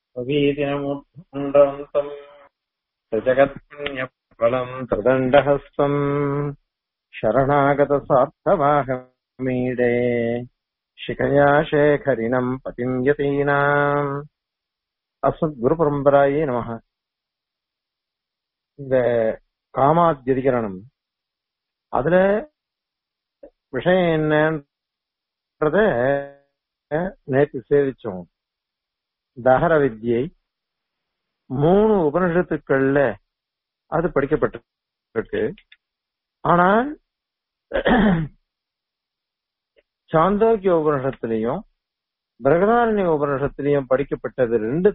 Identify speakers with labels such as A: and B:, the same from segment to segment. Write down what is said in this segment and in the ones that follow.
A: अवीतिनमुण्डवन्तम् त्रिजगत्पुण्यफलम् त्रिदण्डहस्तम् शरणागतसार्थवाहमीडे शिखया शेखरिणम् पतिम् यतीनाम् அஸ்மத்குருபரம்பராயே நமக இந்த காமாத்தியதிகரணம் அதுல விஷயம் என்னன்றத நேற்று சேவிச்சோம் தகர வித்யை மூணு உபனிஷத்துக்கள்ல அது படிக்கப்பட்டிருக்கு ஆனால் சாந்தோக்கிய உபனிஷத்திலையும் பிரகதாரண்ய உபனிஷத்திலையும் படிக்கப்பட்டது ரெண்டு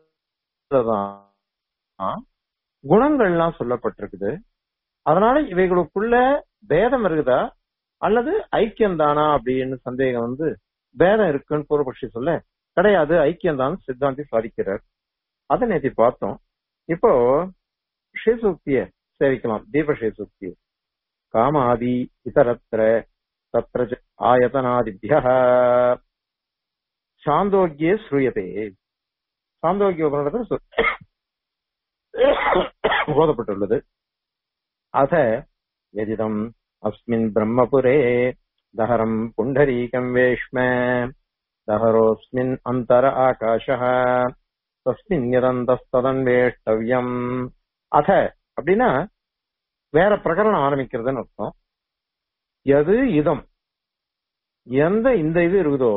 A: தான் குணங்கள்லாம் சொல்லப்பட்டிருக்குது அதனால இவைகளுக்குள்ள பேதம் இருக்குதா அல்லது ஐக்கியம் தானா அப்படின்னு சந்தேகம் வந்து பேதம் இருக்குன்னு பூர்வபக்ஷி சொல்ல கிடையாது ஐக்கியம் தான் சித்தாந்தி சாதிக்கிறார் அதை நேத்தி பார்த்தோம் இப்போ ஸ்ரீசூக்திய சேவிக்கலாம் தீப ஸ்ரீசூக்தி காமாதி இதரத்திர தத்திர ஆயதனாதிபிய சாந்தோக்கியே ஸ்ரூயதே சாந்தோக்கிய உபநிடத்தில் போதப்பட்டுள்ளது அத எதிதம் அஸ்மின் பிரம்மபுரே தஹரம் புண்டரீகம் வேஷ்ம தஹரோஸ்மின் அந்தர ஆகாஷ தஸ்மின் யதந்தஸ்ததன்வேஷ்டவ்யம் அத அப்படின்னா வேற பிரகரணம் ஆரம்பிக்கிறதுன்னு அர்த்தம் எது இதம் எந்த இந்த இது இருக்குதோ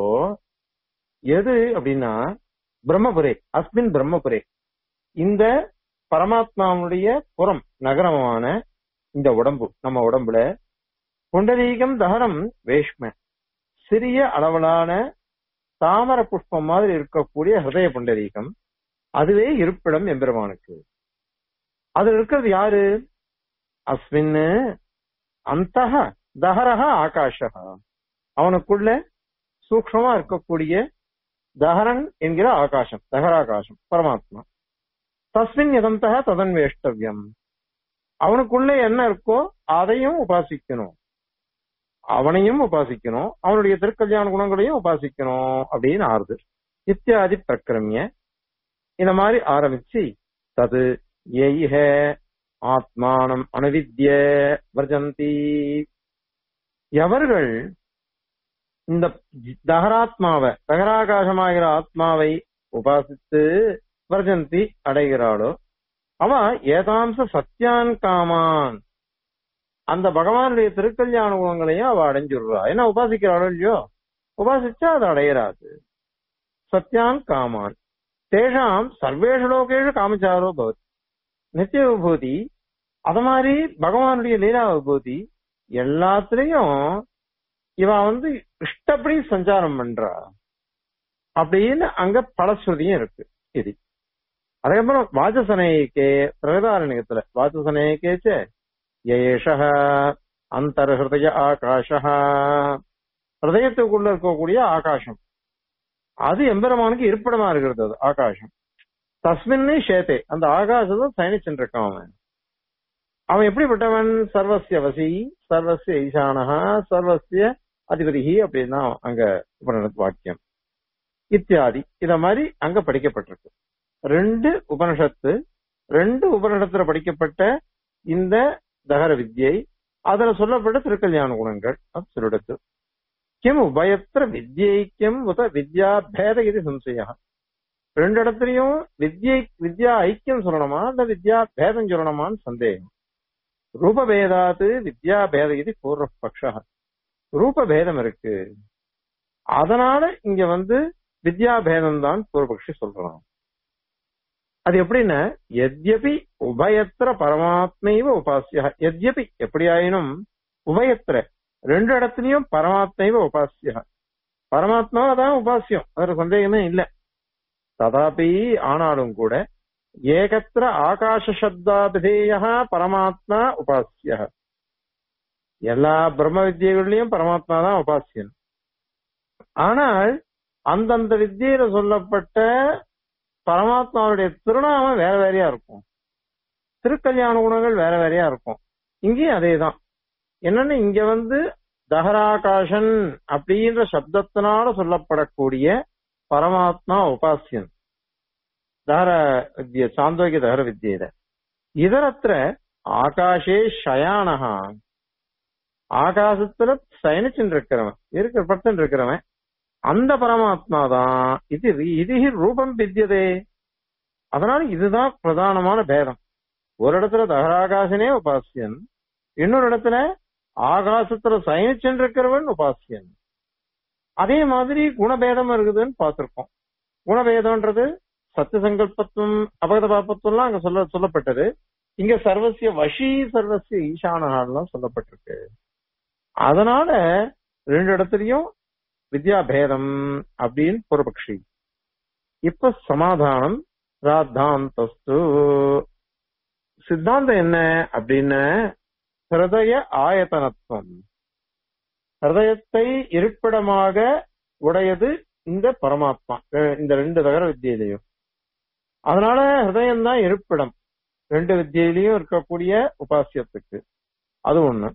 A: எது அப்படின்னா பிரம்மபுரே அஸ்மின் பிரம்மபுரே இந்த பரமாத்மாவுடைய புறம் நகரமான இந்த உடம்பு நம்ம உடம்புல புண்டரீகம் தகரம் வேஷ்ம சிறிய அளவிலான தாமர புஷ்பம் மாதிரி இருக்கக்கூடிய ஹிருதய புண்டரீகம் அதுவே இருப்பிடம் எம்பெருமானுக்கு அது இருக்கிறது யாரு அஸ்மின் அந்த தஹரஹ ஆகாஷா அவனுக்குள்ள சூக்ஷமா இருக்கக்கூடிய தஹரன் என்கிற ஆகாசம் தஹராகாசம் பரமாத்மா தஸ்மின் எதந்தக ததன்வேஷ்டவியம் அவனுக்குள்ள என்ன இருக்கோ அதையும் உபாசிக்கணும் அவனையும் உபாசிக்கணும் அவனுடைய திருக்கல்யாண குணங்களையும் உபாசிக்கணும் அப்படின்னு ஆறுது இத்தியாதி பிரக்கிரமிய இந்த மாதிரி ஆரம்பிச்சு தது ஏஹ ஆத்மானம் அனுவித்ய வர்ஜந்தி எவர்கள் இந்த தகராத்மாவை தகராகாசமாகிற ஆத்மாவை உபாசித்து வர்ஜந்தி அடைகிறாளோ அவ ஏதாம்ச சத்தியான் காமான் அந்த பகவானுடைய திருக்கல்யாண குணங்களையும் அவ அடைஞ்சிடுறா என்ன உபாசிக்கிறாளோ இல்லையோ உபாசிச்சா அதை அடையிறாது சத்தியான் காமான் தேஷாம் சர்வேஷு லோகேஷு காமச்சாரோ பவத் நித்திய விபூதி அத மாதிரி பகவானுடைய லீலா விபூதி எல்லாத்துலயும் இவ வந்து இஷ்டப்படி சஞ்சாரம் பண்றா அப்படின்னு அங்க பலஸ்ருதியும் இருக்கு இது அதுக்கப்புறம் வாச்சசனேகே பிரகதாரணிகத்துல வாச்சசனேகேச்ச ஏஷ அந்தர்ஹய ஆகாஷ ஹிருதயத்துக்குள்ள இருக்கக்கூடிய ஆகாசம் அது எம்பெருமானுக்கு இருப்பிடமா இருக்கிறது அது ஆகாசம் தஸ்மின்னு ஷேத்தே அந்த ஆகாசத்தை சயனிச்சுட்டு இருக்கான் அவன் அவன் எப்படிப்பட்டவன் சர்வசிய வசி சர்வசிய ஈசானஹா சர்வசிய அதிபதிகி அப்படின்னா அங்க உபநிடத்து வாக்கியம் இத்தியாதி இத மாதிரி அங்க படிக்கப்பட்டிருக்கு ரெண்டு உபனிஷத்து ரெண்டு உபனிஷத்துல படிக்கப்பட்ட இந்த தகர வித்யை அதுல சொல்லப்பட்ட திருக்கல்யாண குணங்கள் அது சொல்லிடுத்து கிம் உபயத்திர வித்யைக்கியம் உத வித்யா பேத இது சம்சயா ரெண்டு இடத்துலயும் வித்யை வித்யா ஐக்கியம் சொல்லணுமா இல்ல வித்யா பேதம் சொல்லணுமான்னு சந்தேகம் ரூபபேதாத்து வித்யா பேத இது பூர்வ பக்ஷா ரூப பேதம் இருக்கு அதனால இங்க வந்து வித்யா பேதம் தான் பூர்வபக்ஷி சொல்றான் அது எப்படின்னா எத்யபி உபயத்திர பரமாத்மைவ உபாசிய எத்யபி எப்படி ஆயினும் உபயத்திர ரெண்டு இடத்துலயும் பரமாத்மைவ உபாசிய பரமாத்மா தான் உபாசியம் அதுல சந்தேகமே இல்ல ததாபி ஆனாலும் கூட ஏகத்திர ஆகாஷ சப்தாபிதேய பரமாத்மா உபாசிய எல்லா பிரம்ம வித்தியைகள்லயும் பரமாத்மா தான் உபாசியன் ஆனால் அந்தந்த வித்தியில சொல்லப்பட்ட பரமாத்மாவுடைய திருநாமம் வேற வேறையா இருக்கும் திருக்கல்யாண குணங்கள் வேற வேறையா இருக்கும் இங்கேயும் அதேதான் என்னன்னு இங்க வந்து தஹராகாஷன் அப்படின்ற சப்தத்தினால சொல்லப்படக்கூடிய பரமாத்மா உபாசியன் தகர வித்ய சாந்தோக்கிய தகர வித்யை இது இதரத்திர ஆகாஷே ஷயானஹா ஆகாசத்துல சயனிச்சுட்டு இருக்கிறவன் இருக்கிற படுத்துட்டு இருக்கிறவன் அந்த பரமாத்மா தான் இது இது ரூபம் வித்தியதே அதனால இதுதான் பிரதானமான பேதம் ஒரு இடத்துல தகராகாசனே உபாசியன் இன்னொரு இடத்துல ஆகாசத்துல சயனிச்சுட்டு இருக்கிறவன் உபாசியன் அதே மாதிரி குணபேதம் இருக்குதுன்னு பார்த்திருக்கோம் குணபேதம்ன்றது சத்திய சங்கல்பத்துவம் அபகத பாப்பத்துவம்லாம் அங்க சொல்ல சொல்லப்பட்டது இங்க சர்வசிய வஷி சர்வசிய ஈசானலாம் சொல்லப்பட்டிருக்கு அதனால ரெண்டு இடத்துலயும் வித்யாபேதம் அப்படின்னு பூர்வபக்ஷி இப்ப சமாதானம் ராத்தாந்தஸ்து சித்தாந்தம் என்ன அப்படின்னு ஹிருதய ஆயத்தனத்துவம் ஹிருதயத்தை இருப்பிடமாக உடையது இந்த பரமாத்மா அஹ் இந்த ரெண்டு தகர வித்தியிலையும் அதனால ஹிருதயம் தான் இருப்பிடம் ரெண்டு வித்தியிலையும் இருக்கக்கூடிய உபாசியத்துக்கு அது ஒண்ணு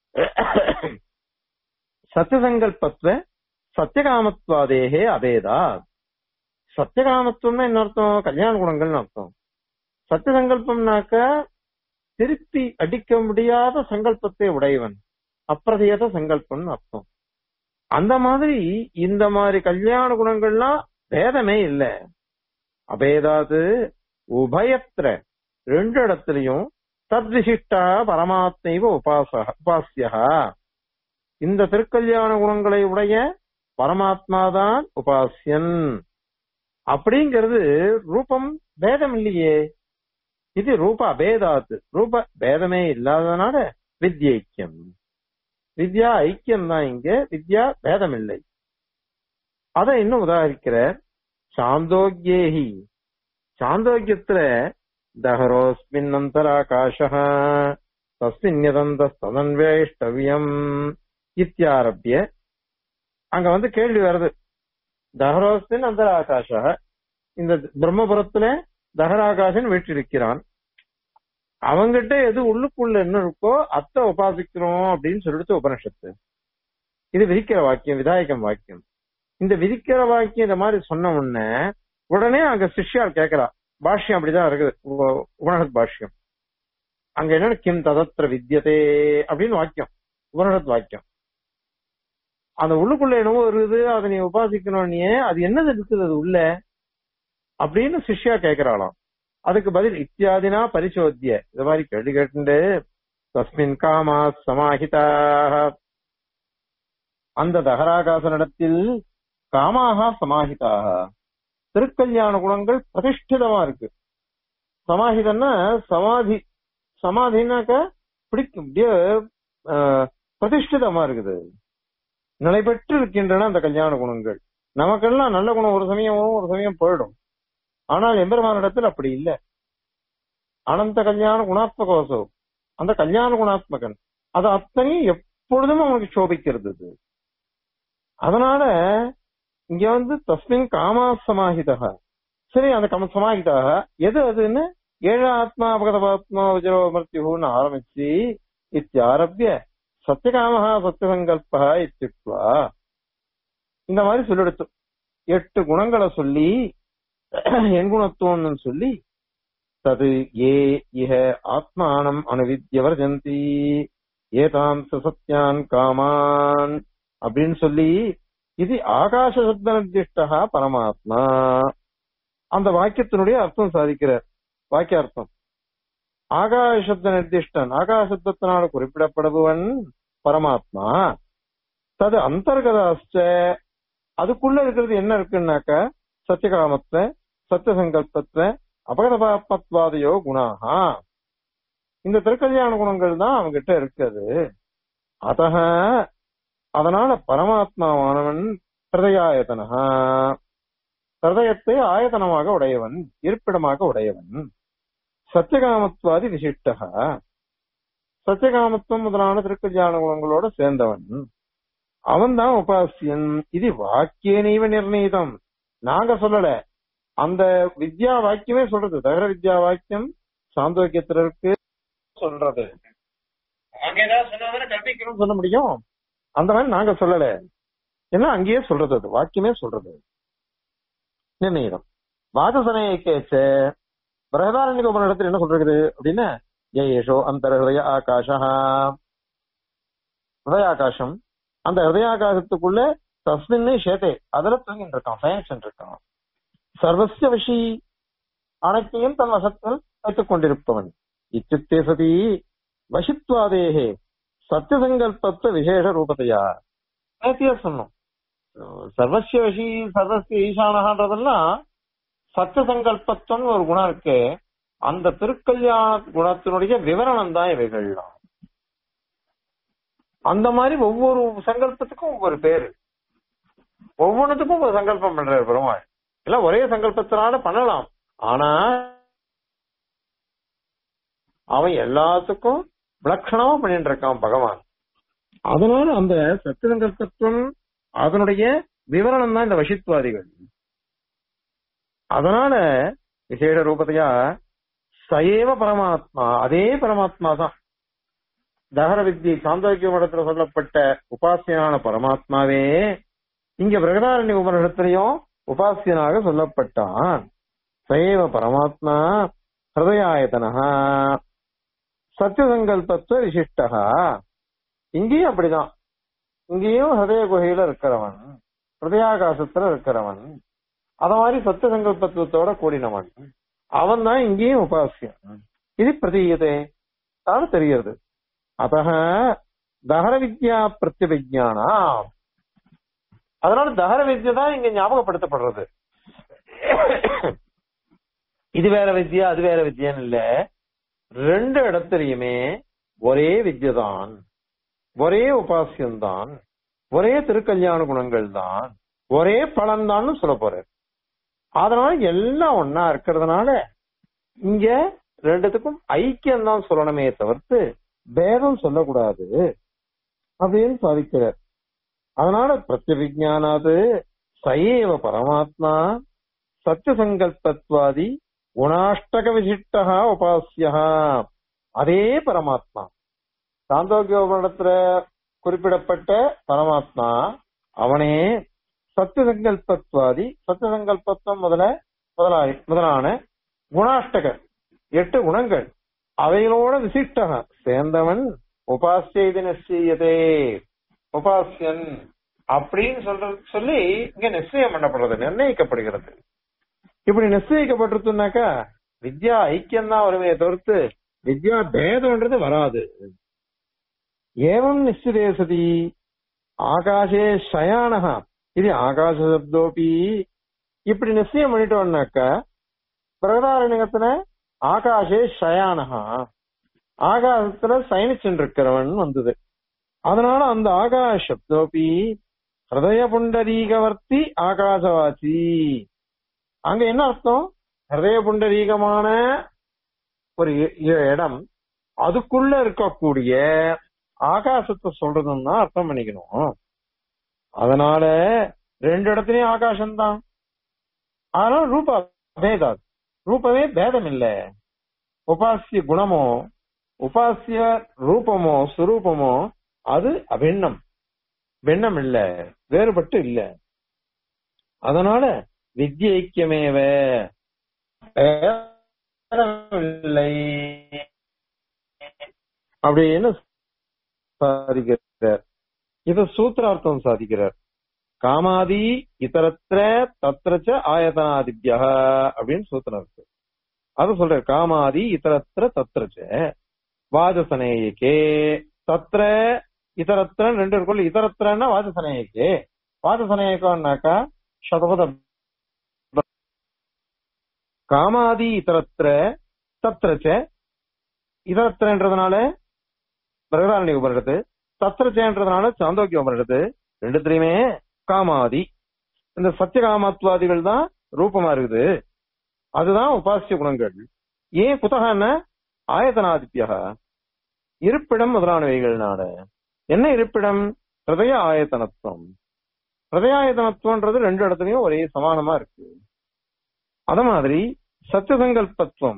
A: சத்தியசங்கல்பத்வ சத்தியகாமத்வாதேகே அபேதா சத்தியகாமத்துவம்னா என்ன அர்த்தம் கல்யாண குணங்கள்னு அர்த்தம் சத்தியசங்கல்பம்னாக்க திருப்பி அடிக்க முடியாத சங்கல்பத்தை உடையவன் அப்பிரதியத சங்கல்பம்னு அர்த்தம் அந்த மாதிரி இந்த மாதிரி கல்யாண குணங்கள்லாம் பேதமே இல்ல அபேதாது உபயத்திர ரெண்டு இடத்துலயும் தத்விசிஷ்டா பரமாத்மைவ உபாச உபாசியா இந்த திருக்கல்யாண குணங்களை உடைய பரமாத்மாதான் உபாசியன் அப்படிங்கிறது ரூபம் பேதம் இல்லையே இது ரூப அபேதாத்து ரூப பேதமே இல்லாததுனால வித்யைக்கியம் வித்யா ஐக்கியம் தான் இங்க வித்யா பேதம் இல்லை அதை இன்னும் உதாரிக்கிற சாந்தோக்கியேஹி சாந்தோக்கியத்துல தஹரோஸ்மின் அந்தராகாஷ தஸ்மின் யதந்தஸ்ததன்வேஷ்டவியம் இத்தியாரபிய அங்க வந்து கேள்வி வருது தஹரோஸ்மின் அந்தராகாஷ இந்த பிரம்மபுரத்துல தஹராகாசன் வீற்றிருக்கிறான் அவங்கிட்ட எது உள்ளுக்குள்ள என்ன இருக்கோ அத்தை உபாசிக்கிறோம் அப்படின்னு சொல்லிட்டு உபனிஷத்து இது விதிக்கிற வாக்கியம் விதாயகம் வாக்கியம் இந்த விதிக்கிற வாக்கியம் இந்த மாதிரி சொன்ன உடனே உடனே அங்க சிஷ்யார் கேட்கிறா பாஷ்யம் அப்படிதான் இருக்குது உ- உபனிஷத் பாஷ்யம் அங்க என்னன்னு கிம் ததத்திர வித்யதே அப்படின்னு வாக்கியம் உபனிஷத் வாக்கியம் அந்த உள்ளுக்குள்ள என்னவோ இருக்குது அதை நீ உபாசிக்கணும் நீ அது என்னது இருக்குது அது உள்ள அப்படின்னு சிஷ்யா கேட்கிறாளாம் அதுக்கு பதில் இத்தியாதினா பரிசோத்திய இது மாதிரி கேள்வி கேட்டு தஸ்மின் காமா சமாஹிதாக அந்த தகராகாசனிடத்தில் காமாக சமாஹிதாக திருக்கல்யாண குணங்கள் பிரதிஷ்டிதமா இருக்கு சமாஹிதன்னா சமாதி சமாதினாக்க பிடிக்கும் அப்படியே ஆஹ், பிரதிஷ்டிதமா இருக்குது நிலை பெற்று இருக்கின்றன அந்த கல்யாண குணங்கள் நமக்கெல்லாம் நல்ல குணம் ஒரு சமயம் வரும், ஒரு சமயம் போயிடும் ஆனால் எம்பெருமானிடத்தில் அப்படி இல்ல அனந்த கல்யாண குணாத்மகோசோ அந்த கல்யாண குணாத்மகன் அது அத்தனையும் எப்பொழுதும் அவனுக்கு சோபிக்கிறது அது. அதனால இங்க வந்து தஸ்மின் காமா சமாஹிதா சரி அந்த கம சமாஹிதாக எது அதுன்னு ஏழு ஆத்மா அபகதபாத்மா விஜரோ மர்த்தியூன்னு ஆரம்பிச்சு இத்தியாரபிய சத்தியகாமஹா சத்தியசங்கல்பா இத்தியுக்வா இந்த மாதிரி சொல்லிடுத்து எட்டு குணங்களை சொல்லி என் குணத்துவம்னு சொல்லி தது ஏ இஹ ஆத்மானம் அனுவித்யவர்ஜந்தி ஏதாம் சத்யான் காமான் அப்படின்னு சொல்லி இது ஆகாச சப்த நிர்திஷ்டா பரமாத்மா அந்த வாக்கியத்தினுடைய அர்த்தம் சாதிக்கிறார் வாக்கியார்த்தம் ஆகாச சப்த நிர்திஷ்டன் ஆகாச சப்தத்தினால் குறிப்பிடப்படுபவன் பரமாத்மா தது அந்தர்கதாச்ச அதுக்குள்ள இருக்கிறது என்ன இருக்குன்னாக்க சத்தியகாமத்துவ சத்தியசங்கல்பத்துவ அபகதபாத்மத்வாதையோ குணாகா இந்த திருக்கல்யாண குணங்கள் தான் அவங்கிட்ட இருக்குது அதக அதனால பரமாத்மாவானவன் ஹிருதயாயத்தனஹா ஹிருதயத்தை ஆயத்தனமாக உடையவன் இருப்பிடமாக உடையவன் சத்தியகாமத்வாதி விசிஷ்டகா சத்தியகாமத்துவம் முதலான திருக்கல்யாண குணங்களோட சேர்ந்தவன் அவன் தான் உபாசியன் இது வாக்கியனைவ நிர்ணயிதம் நாங்க சொல்லல அந்த வித்யா வாக்கியமே சொல்றது தகர வித்யா வாக்கியம் சாந்தோக்கியத்துல இருக்கு சொல்றது அங்க ஏதாவது சொன்னா கற்பிக்கணும்னு சொல்ல முடியும் அந்த மாதிரி நாங்க சொல்லல ஏன்னா அங்கேயே சொல்றது அது வாக்கியமே சொல்றது நிர்ணயிதம் வாதசனைக்கேச்ச பிரகதாரண்ய உபநிடத்தில் என்ன சொல்றது அப்படின்னா ஏஷோ அந்த ஹிருதய ஆகாஷா ஹிருதயாகாசம் அந்த ஹிருதயாகாசத்துக்குள்ள தஸ்மின்னு ஷேதே அதுல தூங்கிட்டு இருக்கான் சயனிச்சுட்டு இருக்கான் சர்வசிய விஷி அனைத்தையும் தன் வசத்தில் வைத்துக் கொண்டிருப்பவன் இச்சுத்தே சதி வசித்வாதேகே சத்தியசங்கல்பத்துவ விசேஷ ரூபத்தையா நேத்தியா சொன்னோம் சர்வசிய வசி சர்வசிய ஈசானகான்றதெல்லாம் சத்திய சங்கல்பத்துவம் ஒரு குணம் இருக்கு அந்த திருக்கல்யாண குணத்தினுடைய விவரணம் தான் இவைகள்லாம் அந்த மாதிரி ஒவ்வொரு சங்கல்பத்துக்கும் ஒவ்வொரு பேரு ஒவ்வொன்றுத்துக்கும் ஒரு சங்கல்பம் பண்றாரு பெருமாள் எல்லாம் ஒரே சங்கல்பத்தினால பண்ணலாம் ஆனா அவன் எல்லாத்துக்கும் விலட்சணமா பண்ணிட்டு இருக்கான் பகவான் அதனால அந்த சத்தியசங்கல்பத்துவம் அதனுடைய விவரணம் தான் இந்த வசித்வாதிகள் அதனால விசேஷ ரூபத்தையா சயேவ பரமாத்மா அதே பரமாத்மா தான் தகர வித்யை சாந்தோக்கிய மடத்துல சொல்லப்பட்ட உபாசியனான பரமாத்மாவே இங்க பிரகதாரண்ய உபனிடத்திலையும் உபாசியனாக சொல்லப்பட்டான் சயேவ பரமாத்மா ஹிருதயாயத்தனஹா சத்தியசங்கல்பத்துவ விசிஷ்டகா இங்கேயும் அப்படிதான் இங்கேயும் ஹிருதய குகையில இருக்கிறவன் ஹிருதயாகாசத்துல இருக்கிறவன் அத மாதிரி சத்திய சங்கல்பத்துவத்தோட கூடினவன் அவன் தான் இங்கேயும் உபாசியம் இது பிரதீயதே அதாவது தெரிகிறது அத்த தகர வித்யா பிரத்யபிஜானா அதனால தகர வித்யா தான் இங்க ஞாபகப்படுத்தப்படுறது இது வேற வித்யா அது வேற வித்யான்னு இல்ல ரெண்டு இடத்துலயுமே ஒரே வித்யா தான் ஒரே உபாசியம்தான் ஒரே திருக்கல்யாண குணங்கள் தான் ஒரே பலன் தான் சொல்ல போறாரு அதனால எல்லாம் ஒன்னா இருக்கிறதுனால இங்க ரெண்டுத்துக்கும் ஐக்கியம் தான் சொல்லணுமே தவிர்த்து பேதம் சொல்லக்கூடாது அப்படின்னு சாதிக்கிறார் அதனால பிரத்யவிஜானாது சயேவ பரமாத்மா சத்தியசங்கல்பத்வாதி குணாஷ்டக விசிஷ்டா உபாசியா அதே பரமாத்மா சாந்தோக்கியோபனிடத்துல குறிப்பிடப்பட்ட பரமாத்மா அவனே சத்தியசங்கல்பத்வாதி சத்தியசங்கல்பத்துவம் முதல முதலாய் முதலான குணாஷ்டக எட்டு குணங்கள் அவைகளோட விசிஷ்டக சேர்ந்தவன் உபாசிய இது நிச்சயதே உபாசியன் அப்படின்னு சொல்றது சொல்லி இங்க நிச்சயம் பண்ணப்படுறது நிர்ணயிக்கப்படுகிறது இப்படி நிச்சயிக்கப்பட்டிருச்சுனாக்கா வித்யா ஐக்கியம் தான் வருமே தவிர்த்து வித்யா பேதம்ன்றது வராது ஏவம் நிச்சிதே சதி ஆகாஷே சயானகா இது ஆகாச சப்தோபி இப்படி நிச்சயம் பண்ணிட்டோம்னாக்கா பிரகதாரண்யத்துல ஆகாஷே சயானகா ஆகாசத்துல சயனிச்சுட்டு இருக்கிறவன் வந்தது அதனால அந்த ஆகாஷ சப்தோபி ஹிருதய புண்டரீகவர்த்தி ஆகாசவாசி அங்க என்ன அர்த்தம் ஹிருதய புண்டரீகமான ஒரு இ- இடம் அதுக்குள்ள இருக்கக்கூடிய ஆகாசத்தை சொல்றதுன்னு தான் அர்த்தம் பண்ணிக்கணும் அதனால ரெண்டு இடத்துலயும் ஆகாசம்தான் அதனால ரூப பேதம் ரூபமே பேதம் இல்ல உபாசிய குணமோ உபாசிய ரூபமோ சுரூபமோ அது அபிண்ணம் பின்னம் இல்ல வேறுபட்டு இல்ல அதனால வித்ய ஐக்கியமேவ இல்லை அப்படின்னு சாதிக்கிறார் இத சூத்திரார்த்தம் சாதிக்கிறார் காமாதி இதரத்திர தத்திரச்ச ஆயதனாதித்யா அப்படின்னு சூத்திரம் இருக்கு அது சொல்ற காமாதி இதரத்திர தத்திரச்ச வாஜசனேயக்கே தத்திர இதரத்திர ரெண்டு இருக்குல்ல இதரத்திரன்னா வாஜசனேயக்கே வாஜசனேயக்கம்னாக்கா சதபத காமாதி இதரத்திர தத்திரச்ச இதரத்திரன்றதுனால பிரகதாரண்ய உபரிடத்து தத்திரச்சேன்றதுனால சாந்தோக்கிய உபரிடத்து ரெண்டுத்திலையுமே காமாதி இந்த சத்தியகாமத்வாதிகள் தான் ரூபமா இருக்குது அதுதான் உபாசிய குணங்கள் ஏன் குத்தகன்னா ஆயத்தனாதித்யா இருப்பிடம் முதலானவைகள்னால என்ன இருப்பிடம் ஹிருதய ஆயத்தனத்துவம் ஹிருதயாயத்தனத்துவன்றது ரெண்டு இடத்துலயும் ஒரே சமானமா இருக்கு அத மாதிரி சத்தியசங்கல்பத்துவம்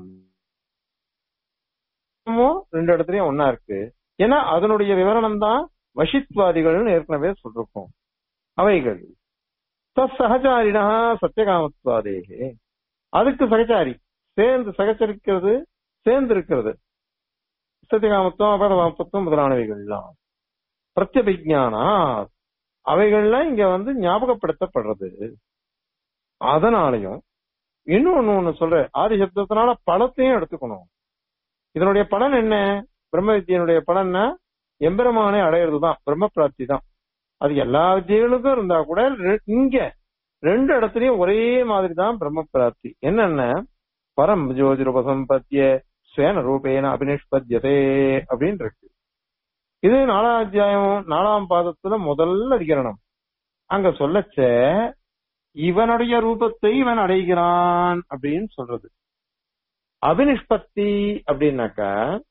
A: ரெண்டு இடத்துலயும் ஒன்னா இருக்கு ஏன்னா அதனுடைய விவரணம் தான் வசித்வாதிகள்னு ஏற்கனவே சொல்லிருக்கோம் அவைகள் தற்சகச்சாரினா சத்தியகாமத்வாதேகே அதுக்கு சகச்சாரி சேர்ந்து சகச்சரிக்கிறது சேர்ந்து இருக்கிறது சத்தியகாமத்துவம் அபதகாமத்துவம் முதலானவைகள்லாம் பிரத்யபிஜானா அவைகள்லாம் இங்க வந்து ஞாபகப்படுத்தப்படுறது அதனாலையும் இன்னும் ஒண்ணு ஒண்ணு சொல்ற ஆதி சப்தத்தினால பலத்தையும் எடுத்துக்கணும் இதனுடைய பலன் என்ன பிரம்ம வித்தியனுடைய பலன்னா எம்பெருமானை அடையிறது தான் பிரம்ம பிராப்தி தான் அது எல்லா வித்தியர்களுக்கும் இருந்தா கூட ரெ- இங்க ரெண்டு இடத்துலயும் ஒரே மாதிரி தான் பிரம்ம பிராப்தி என்னென்ன பரம் ஜோதிருபசம்பத்திய ஸ்வேன ரூபேன அபினிஷ்பத்தியதே அப்படின்னு இருக்கு இது நாலாம் அத்தியாயம் நாலாம் பாதத்துல முதல் அதிகரணம் அங்க சொல்லச்ச இவனுடைய ரூபத்தை இவன் அடைகிறான் அப்படின்னு சொல்றது அபினிஷ்பத்தி அப்படின்னாக்கா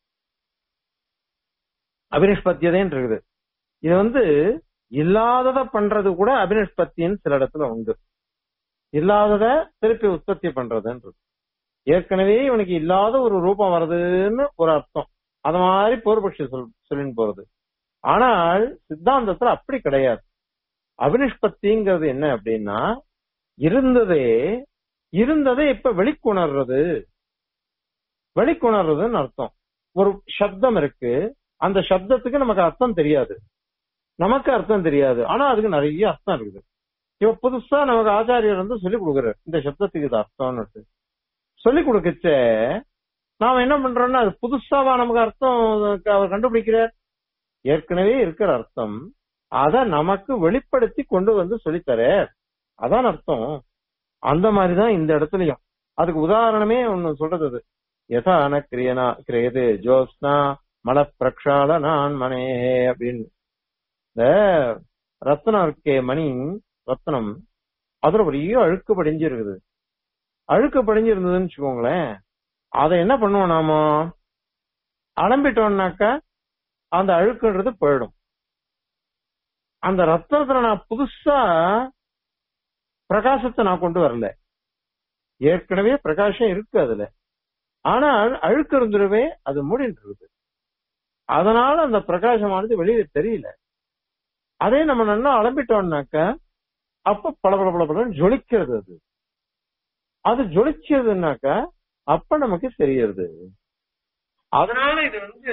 A: அபினிஷ்பத்தியதேன்னு இருக்குது இது வந்து இல்லாதத பண்றது கூட அபினிஷ்பத்தின்னு சில இடத்துல உண்டு இல்லாதத திருப்பி உற்பத்தி பண்றதுன்றது ஏற்கனவே இவனுக்கு இல்லாத ஒரு ரூபம் வருதுன்னு ஒரு அர்த்தம் அது மாதிரி பூர்வபக்ஷி சொல் சொல்லின்னு போறது ஆனால் சித்தாந்தத்துல அப்படி கிடையாது அபினிஷ்பத்திங்கிறது என்ன அப்படின்னா இருந்ததே இருந்ததை இப்ப வெளிக்கொணர்றது வெளிக்கொணர்றதுன்னு அர்த்தம் ஒரு சப்தம் இருக்கு அந்த சப்தத்துக்கு நமக்கு அர்த்தம் தெரியாது நமக்கு அர்த்தம் தெரியாது ஆனா அதுக்கு நிறைய அர்த்தம் இருக்குது இப்ப புதுசா நமக்கு ஆச்சாரியர் வந்து சொல்லி கொடுக்குறாரு இந்த சப்தத்துக்கு இது அர்த்தம்னு சொல்லி கொடுக்கச்ச நாம என்ன பண்றோம்னா அது புதுசாவா நமக்கு அர்த்தம் அவர் கண்டுபிடிக்கிறார் ஏற்கனவே இருக்கிற அர்த்தம் அத நமக்கு வெளிப்படுத்தி கொண்டு வந்து சொல்லித்தரார் அதான் அர்த்தம் அந்த மாதிரிதான் இந்த இடத்துலயும் அதுக்கு உதாரணமே ஒண்ணு சொல்றது அது யதான கிரியனா கிரியது ஜோஸ்னா மல பிரக்ஷால நான் மனே அப்படின்னு இந்த ரத்னம் இருக்கே மணி ரத்னம் அதுல பெரிய அழுக்கு படிஞ்சிருக்குது அழுக்கு படிஞ்சிருந்ததுன்னு வச்சுக்கோங்களேன் அதை என்ன பண்ணுவோம் நாம அலம்பிட்டோம்னாக்கா அந்த அழுக்குன்றது போயிடும் அந்த ரத்னத்துல நான் புதுசா பிரகாசத்தை நான் கொண்டு வரல ஏற்கனவே பிரகாசம் இருக்கு அதுல ஆனால் அழுக்கு இருந்துருவே அது மூடிட்டு இருக்குது அதனால அந்த பிரகாசமானது வெளியில தெரியல அதே நம்ம நல்லா அலம்பிட்டோம்னாக்க அப்ப பல பல பல பலன்னு ஜொலிக்கிறது அது அது ஜொலிச்சதுன்னாக்க அப்ப நமக்கு தெரியுது அதனால இது வந்து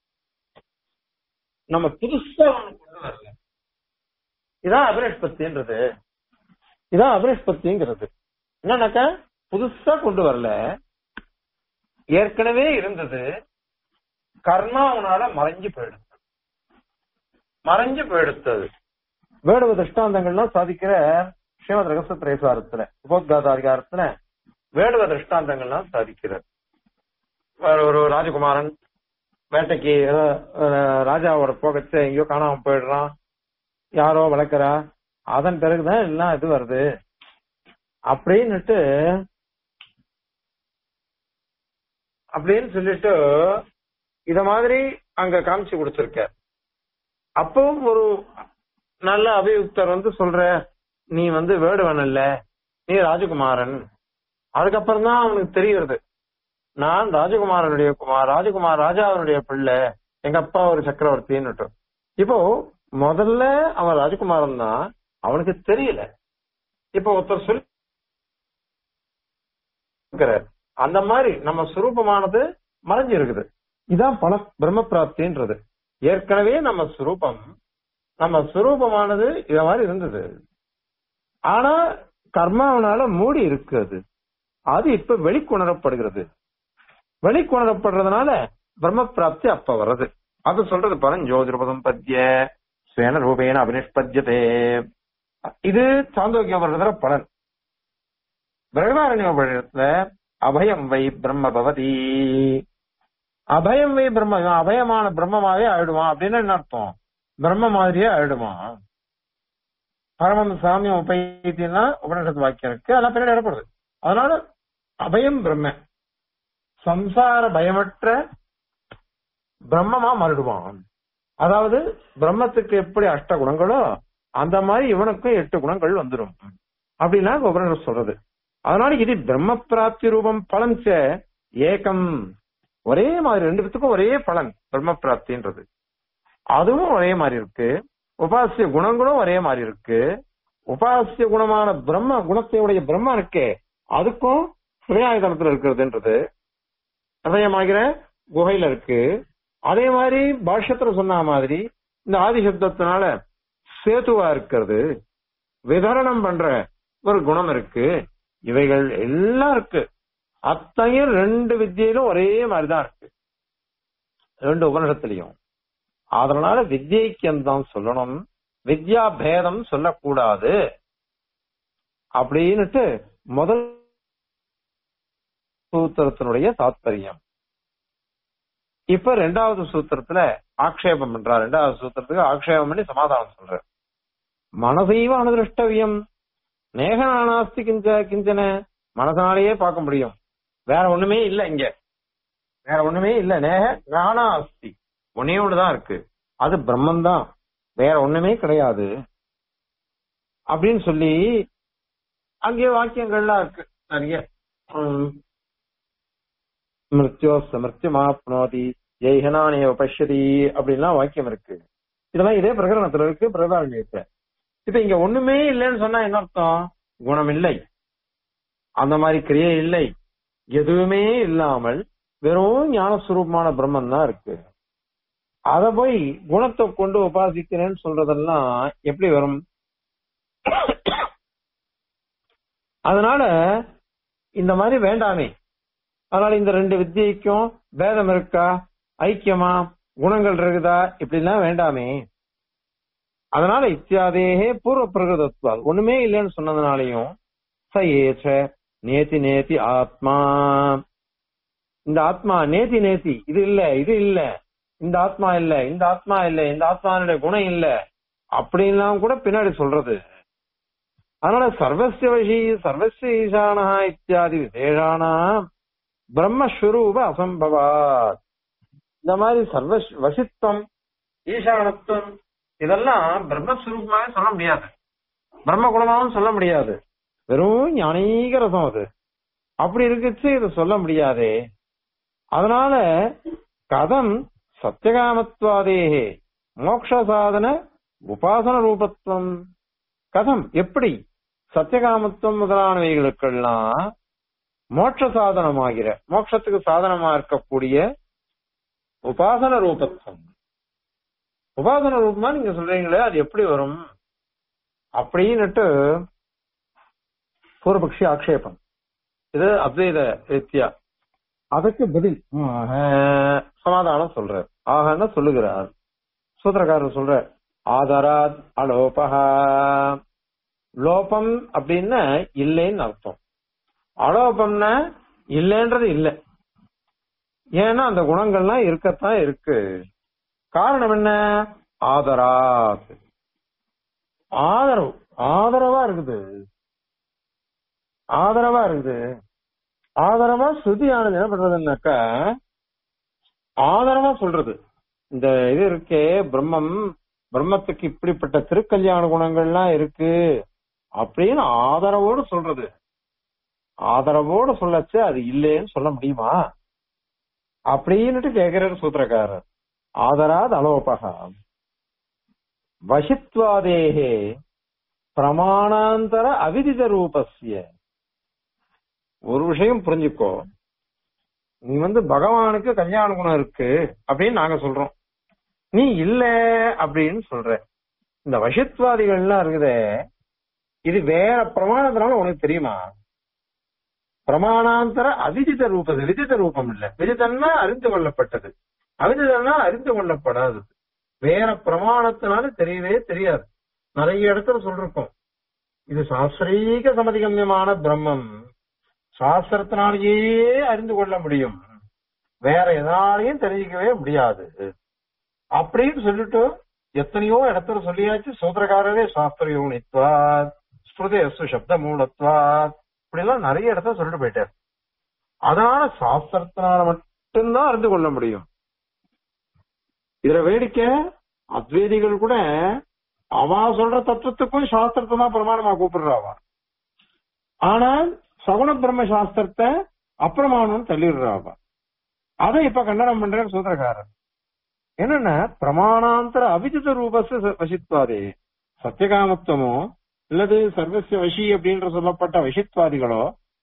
A: நம்ம புதுசா ஒண்ணு கொண்டு வரல இதான் அபிரஷ்பத்தின்றது இதான் அபிரஷ்பத்திங்கிறது என்னன்னாக்கா புதுசா கொண்டு வரல ஏற்கனவே இருந்தது கர்மாவனால மறைஞ்சு போயிடுது மறைஞ்சு போயிடுத்தது வேடுவ திருஷ்டாந்தங்கள்லாம் சாதிக்கிற ஸ்ரீமத் ரகச திரேசாரத்துல உபோத்காதாதிகாரத்துல வேடுவ திருஷ்டாந்தங்கள்லாம் சாதிக்கிறார் ஒரு- ஒரு ராஜகுமாரன் வேட்டைக்கு ஏதோ, அஹ், ராஜாவோட போகச்சு எங்கேயோ காணாம போயிடுறான் யாரோ வளர்க்கறா அதன் பிறகுதான் எல்லாம் இது வருது அப்படின்னுட்டு அப்படின்னு சொல்லிட்டு இத மாதிரி அங்க காமிச்சு கொடுத்திருக்க அப்பவும் ஒரு நல்ல அபியுக்தர் வந்து சொல்ற நீ வந்து வேடுவன் இல்ல நீ ராஜகுமாரன் அதுக்கப்புறம் தான் அவனுக்கு தெரியுறது நான் ராஜகுமாரனுடைய குமார் ராஜகுமார் ராஜாவினுடைய பிள்ளை எங்க அப்பா ஒரு சக்கரவர்த்தின்னு இப்போ முதல்ல அவன் ராஜகுமாரன் தான் அவனுக்கு தெரியல இப்போ ஒருத்தர் சொல்லி இருக்கிறார். அந்த மாதிரி நம்ம சுரூபமானது மறைஞ்சு இருக்குது இதான் பல பிரம்ம பிராப்தின்றது ஏற்கனவே நம்ம சுரூபம் நம்ம சுரூபமானது இத மாதிரி இருந்தது ஆனா கர்மாவனால மூடி இருக்கு அது அது இப்ப வெளிக்கொணரப்படுகிறது வெளிக்கொணரப்படுறதுனால பிரம்ம பிராப்தி அப்ப வருது அது சொல்றது பாருங்க ஜோதிரபதம் பத்திய ஸ்வேன ரூபேன அபினிஷ்பத்தியதே இது சாந்தோக்கிய வருகிற பலன் பிரகதாரண்ய உபநிடத்துல அபயம் வை பிரம்ம பவதி அபயம் வை பிரம்ம இவன் அபயமான பிரம்மமாவே ஆயிடுவான் அப்படின்னு என்ன அர்த்தம் பிரம்ம மாதிரியே ஆயிடுவான் பரமம் சாமியம் உபயத்தின்னா உபநிஷத்து வாக்கியம் இருக்கு அதெல்லாம் பின்னாடி இடப்படுது அதனால அபயம் பிரம்ம சம்சார பயமற்ற பிரம்மமா மாறிடுவான் அதாவது பிரம்மத்துக்கு எப்படி அஷ்ட குணங்களோ அந்த மாதிரி இவனுக்கும் எட்டு குணங்கள் வந்துடும் அப்படின்னா உபநிஷத்து சொல்றது அதனால இது பிரம்ம பிராப்தி ரூபம் பலன் ச ஏகம் ஒரே மாதிரி ரெண்டு பேத்துக்கும் ஒரே பலன் பிரம்ம பிராப்தின்றது அதுவும் ஒரே மாதிரி இருக்கு உபாசிய குணங்களும் ஒரே மாதிரி இருக்கு உபாசிய குணமான பிரம்ம குணத்தையுடைய பிரம்ம இருக்கே அதுக்கும் ஹிருதயாயதனத்துல இருக்கிறதுன்றது ஹிருதயமாகிற குகையில இருக்கு அதே மாதிரி பாஷ்யத்துல சொன்ன மாதிரி இந்த ஆதிசப்தத்தினால சேதுவா இருக்கிறது விதரணம் பண்ற ஒரு குணம் இருக்கு இவைகள் எல்லாம் இருக்கு அத்தையும் ரெண்டு வித்தியிலும் ஒரே மாதிரிதான் இருக்கு ரெண்டு உபனிஷத்துலயும் அதனால வித்யைக்கியம் தான் சொல்லணும் வித்யா பேதம் சொல்லக்கூடாது அப்படின்னுட்டு முதல் சூத்திரத்தினுடைய தாத்பரியம் இப்ப ரெண்டாவது சூத்திரத்துல ஆக்ஷேபம் பண்றார் ரெண்டாவது சூத்திரத்துக்கு ஆக்ஷேபம் பண்ணி சமாதானம் சொல்ற மனசைவ அனுதிருஷ்டவியம் நேகனாஸ்தி கிஞ்ச கிஞ்சன மனசனாலேயே பார்க்க முடியும் வேற ஒண்ணுமே இல்ல இங்க வேற ஒண்ணுமே இல்ல நேக ஞானா அஸ்தி ஒன்னே ஒண்ணுதான் இருக்கு அது பிரம்மன் தான் வேற ஒண்ணுமே கிடையாது அப்படின்னு சொல்லி அங்கே வாக்கியங்கள்லாம் இருக்கு நிறைய மிருத்யோ மிருத்யமாப்னோதி ஜெய்ஹனானேவ பஷ்யதி அப்படின்லாம் வாக்கியம் இருக்கு இதெல்லாம் இதே பிரகரணத்துல இருக்கு பிரதாரண்யத்துல இப்ப இங்க ஒண்ணுமே இல்லைன்னு சொன்னா என்ன அர்த்தம் குணம் இல்லை அந்த மாதிரி கிரியை இல்லை எதுவுமே இல்லாமல் வெறும் ஞானஸ்வரூபமான பிரம்மன் தான் இருக்கு அத போய் குணத்தை கொண்டு உபாசிக்கிறேன்னு சொல்றதெல்லாம் எப்படி வரும் அதனால இந்த மாதிரி வேண்டாமே அதனால இந்த ரெண்டு வித்தியைக்கும் பேதம் இருக்கா ஐக்கியமா குணங்கள் இருக்குதா இப்படிலாம் வேண்டாமே அதனால இத்தியாதேகே பூர்வ பிரகிருதத்வா ஒண்ணுமே இல்லைன்னு சொன்னதுனாலையும் ச ஏச்ச நேதி நேதி ஆத்மா இந்த ஆத்மா நேதி நேதி இது இல்ல இது இல்ல இந்த ஆத்மா இல்ல இந்த ஆத்மா இல்ல இந்த ஆத்மானுடைய குணம் இல்ல அப்படின்லாம் கூட பின்னாடி சொல்றது அதனால சர்வசிய வசி சர்வசிய ஈசானா இத்தியாதி விசேஷானா பிரம்மஸ்வரூப அசம்பவாத் இந்த மாதிரி சர்வ வசித்துவம் ஈசானத்துவம் இதெல்லாம் பிரம்மஸ்வரூபமாவே சொல்ல முடியாது பிரம்ம குணமாவும் சொல்ல முடியாது வெறும் ஞானீக ரசம் அது அப்படி இருக்குச்சு இதை சொல்ல முடியாதே அதனால கதம் சத்தியகாமத்வாதேகே மோக்ஷ சாதன உபாசன ரூபத்துவம் கதம் எப்படி சத்தியகாமத்துவம் முதலானவைகளுக்கெல்லாம் மோட்ச சாதனமாகிற மோட்சத்துக்கு சாதனமா இருக்கக்கூடிய உபாசன ரூபத்துவம் உபாசன ரூபமா நீங்க சொல்றீங்களே அது எப்படி வரும் அப்படின்னுட்டு பூர்வபக்ஷி ஆக்ஷேபம் இது அத்வைத ரீத்யா அதுக்கு பதில் ஆக, சமாதானம் சொல்றார் ஆகன்னு சொல்லுகிறார் சூத்திரக்காரர் சொல்ற ஆதராத் அலோபகா லோபம் அப்படின்னா இல்லைன்னு அர்த்தம் அலோபம்னா இல்லைன்றது இல்லை ஏன்னா அந்த குணங்கள்லாம் இருக்கத்தான் இருக்கு காரணம் என்ன ஆதராத் ஆதரவு ஆதரவா இருக்குது ஆதரவா இருக்குது ஆதரவா ஸ்ருதியானது என்ன பண்றதுன்னாக்கா ஆதரவா சொல்றது இந்த இது இருக்கே பிரம்மம் பிரம்மத்துக்கு இப்படிப்பட்ட திருக்கல்யாண குணங்கள்லாம் இருக்கு அப்படின்னு ஆதரவோடு சொல்றது ஆதரவோடு சொல்லச்சு அது இல்லைன்னு சொல்ல முடியுமா அப்படின்னுட்டு கேக்குறாரு சூத்திரக்காரர் ஆதராத் அலோபகா வசித்வாதேகே பிரமாணாந்தர அவிதித ரூபஸ்ய ஒரு விஷயம் புரிஞ்சுக்கோ நீ வந்து பகவானுக்கு கல்யாண குணம் இருக்கு அப்படின்னு நாங்க சொல்றோம் நீ இல்ல அப்படின்னு சொல்ற இந்த வசித்வாதிகள்லாம் இருக்குதே இது வேற பிரமாணத்தினால உனக்கு தெரியுமா பிரமாணாந்தர அவிதித ரூபது விதித ரூபம் இல்ல விதிதன்னா அறிந்து கொள்ளப்பட்டது அவிதிதன்னா அறிந்து கொள்ளப்படாதது வேற பிரமாணத்தினால தெரியவே தெரியாது நிறைய இடத்துல சொல்றோம் இது சாஸ்திரீக சமதிகமியமான பிரம்மம் சாஸ்திரத்தினாலேயே அறிந்து கொள்ள முடியும் வேற எதனாலையும் தெரிஞ்சிக்கவே முடியாது அப்படின்னு சொல்லிட்டு எத்தனையோ இடத்துல சொல்லியாச்சு சூத்திரக்காரரே சாஸ்திர யூனித்வாத் ஸ்ருதேசு சப்த மூலத்வாத் இப்படி எல்லாம் நிறைய இடத்துல சொல்லிட்டு போயிட்டார் அதனால சாஸ்திரத்தினால மட்டும்தான் அறிந்து கொள்ள முடியும் இதுல வேடிக்கை அத்வைதிகள் கூட அவ சொல்ற தத்துவத்துக்கும் சாஸ்திரத்தை தான் பிரமாணமா கூப்பிடுறாவா ஆனால் சகுண பிரம்ம சாஸ்திரத்தை அப்பிரமாணம் தள்ளிடுறாவா அதை இப்ப கண்டனம் பண்ற சூத்திரக்காரர் என்னன்னா பிரமாணாந்தர அவிஜித ரூபஸ் வசித்வாதே சத்தியகாமத்துவமோ இல்லது சர்வசிய வசி அப்படின்ற சொல்லப்பட்ட வசித்வாதிகளோ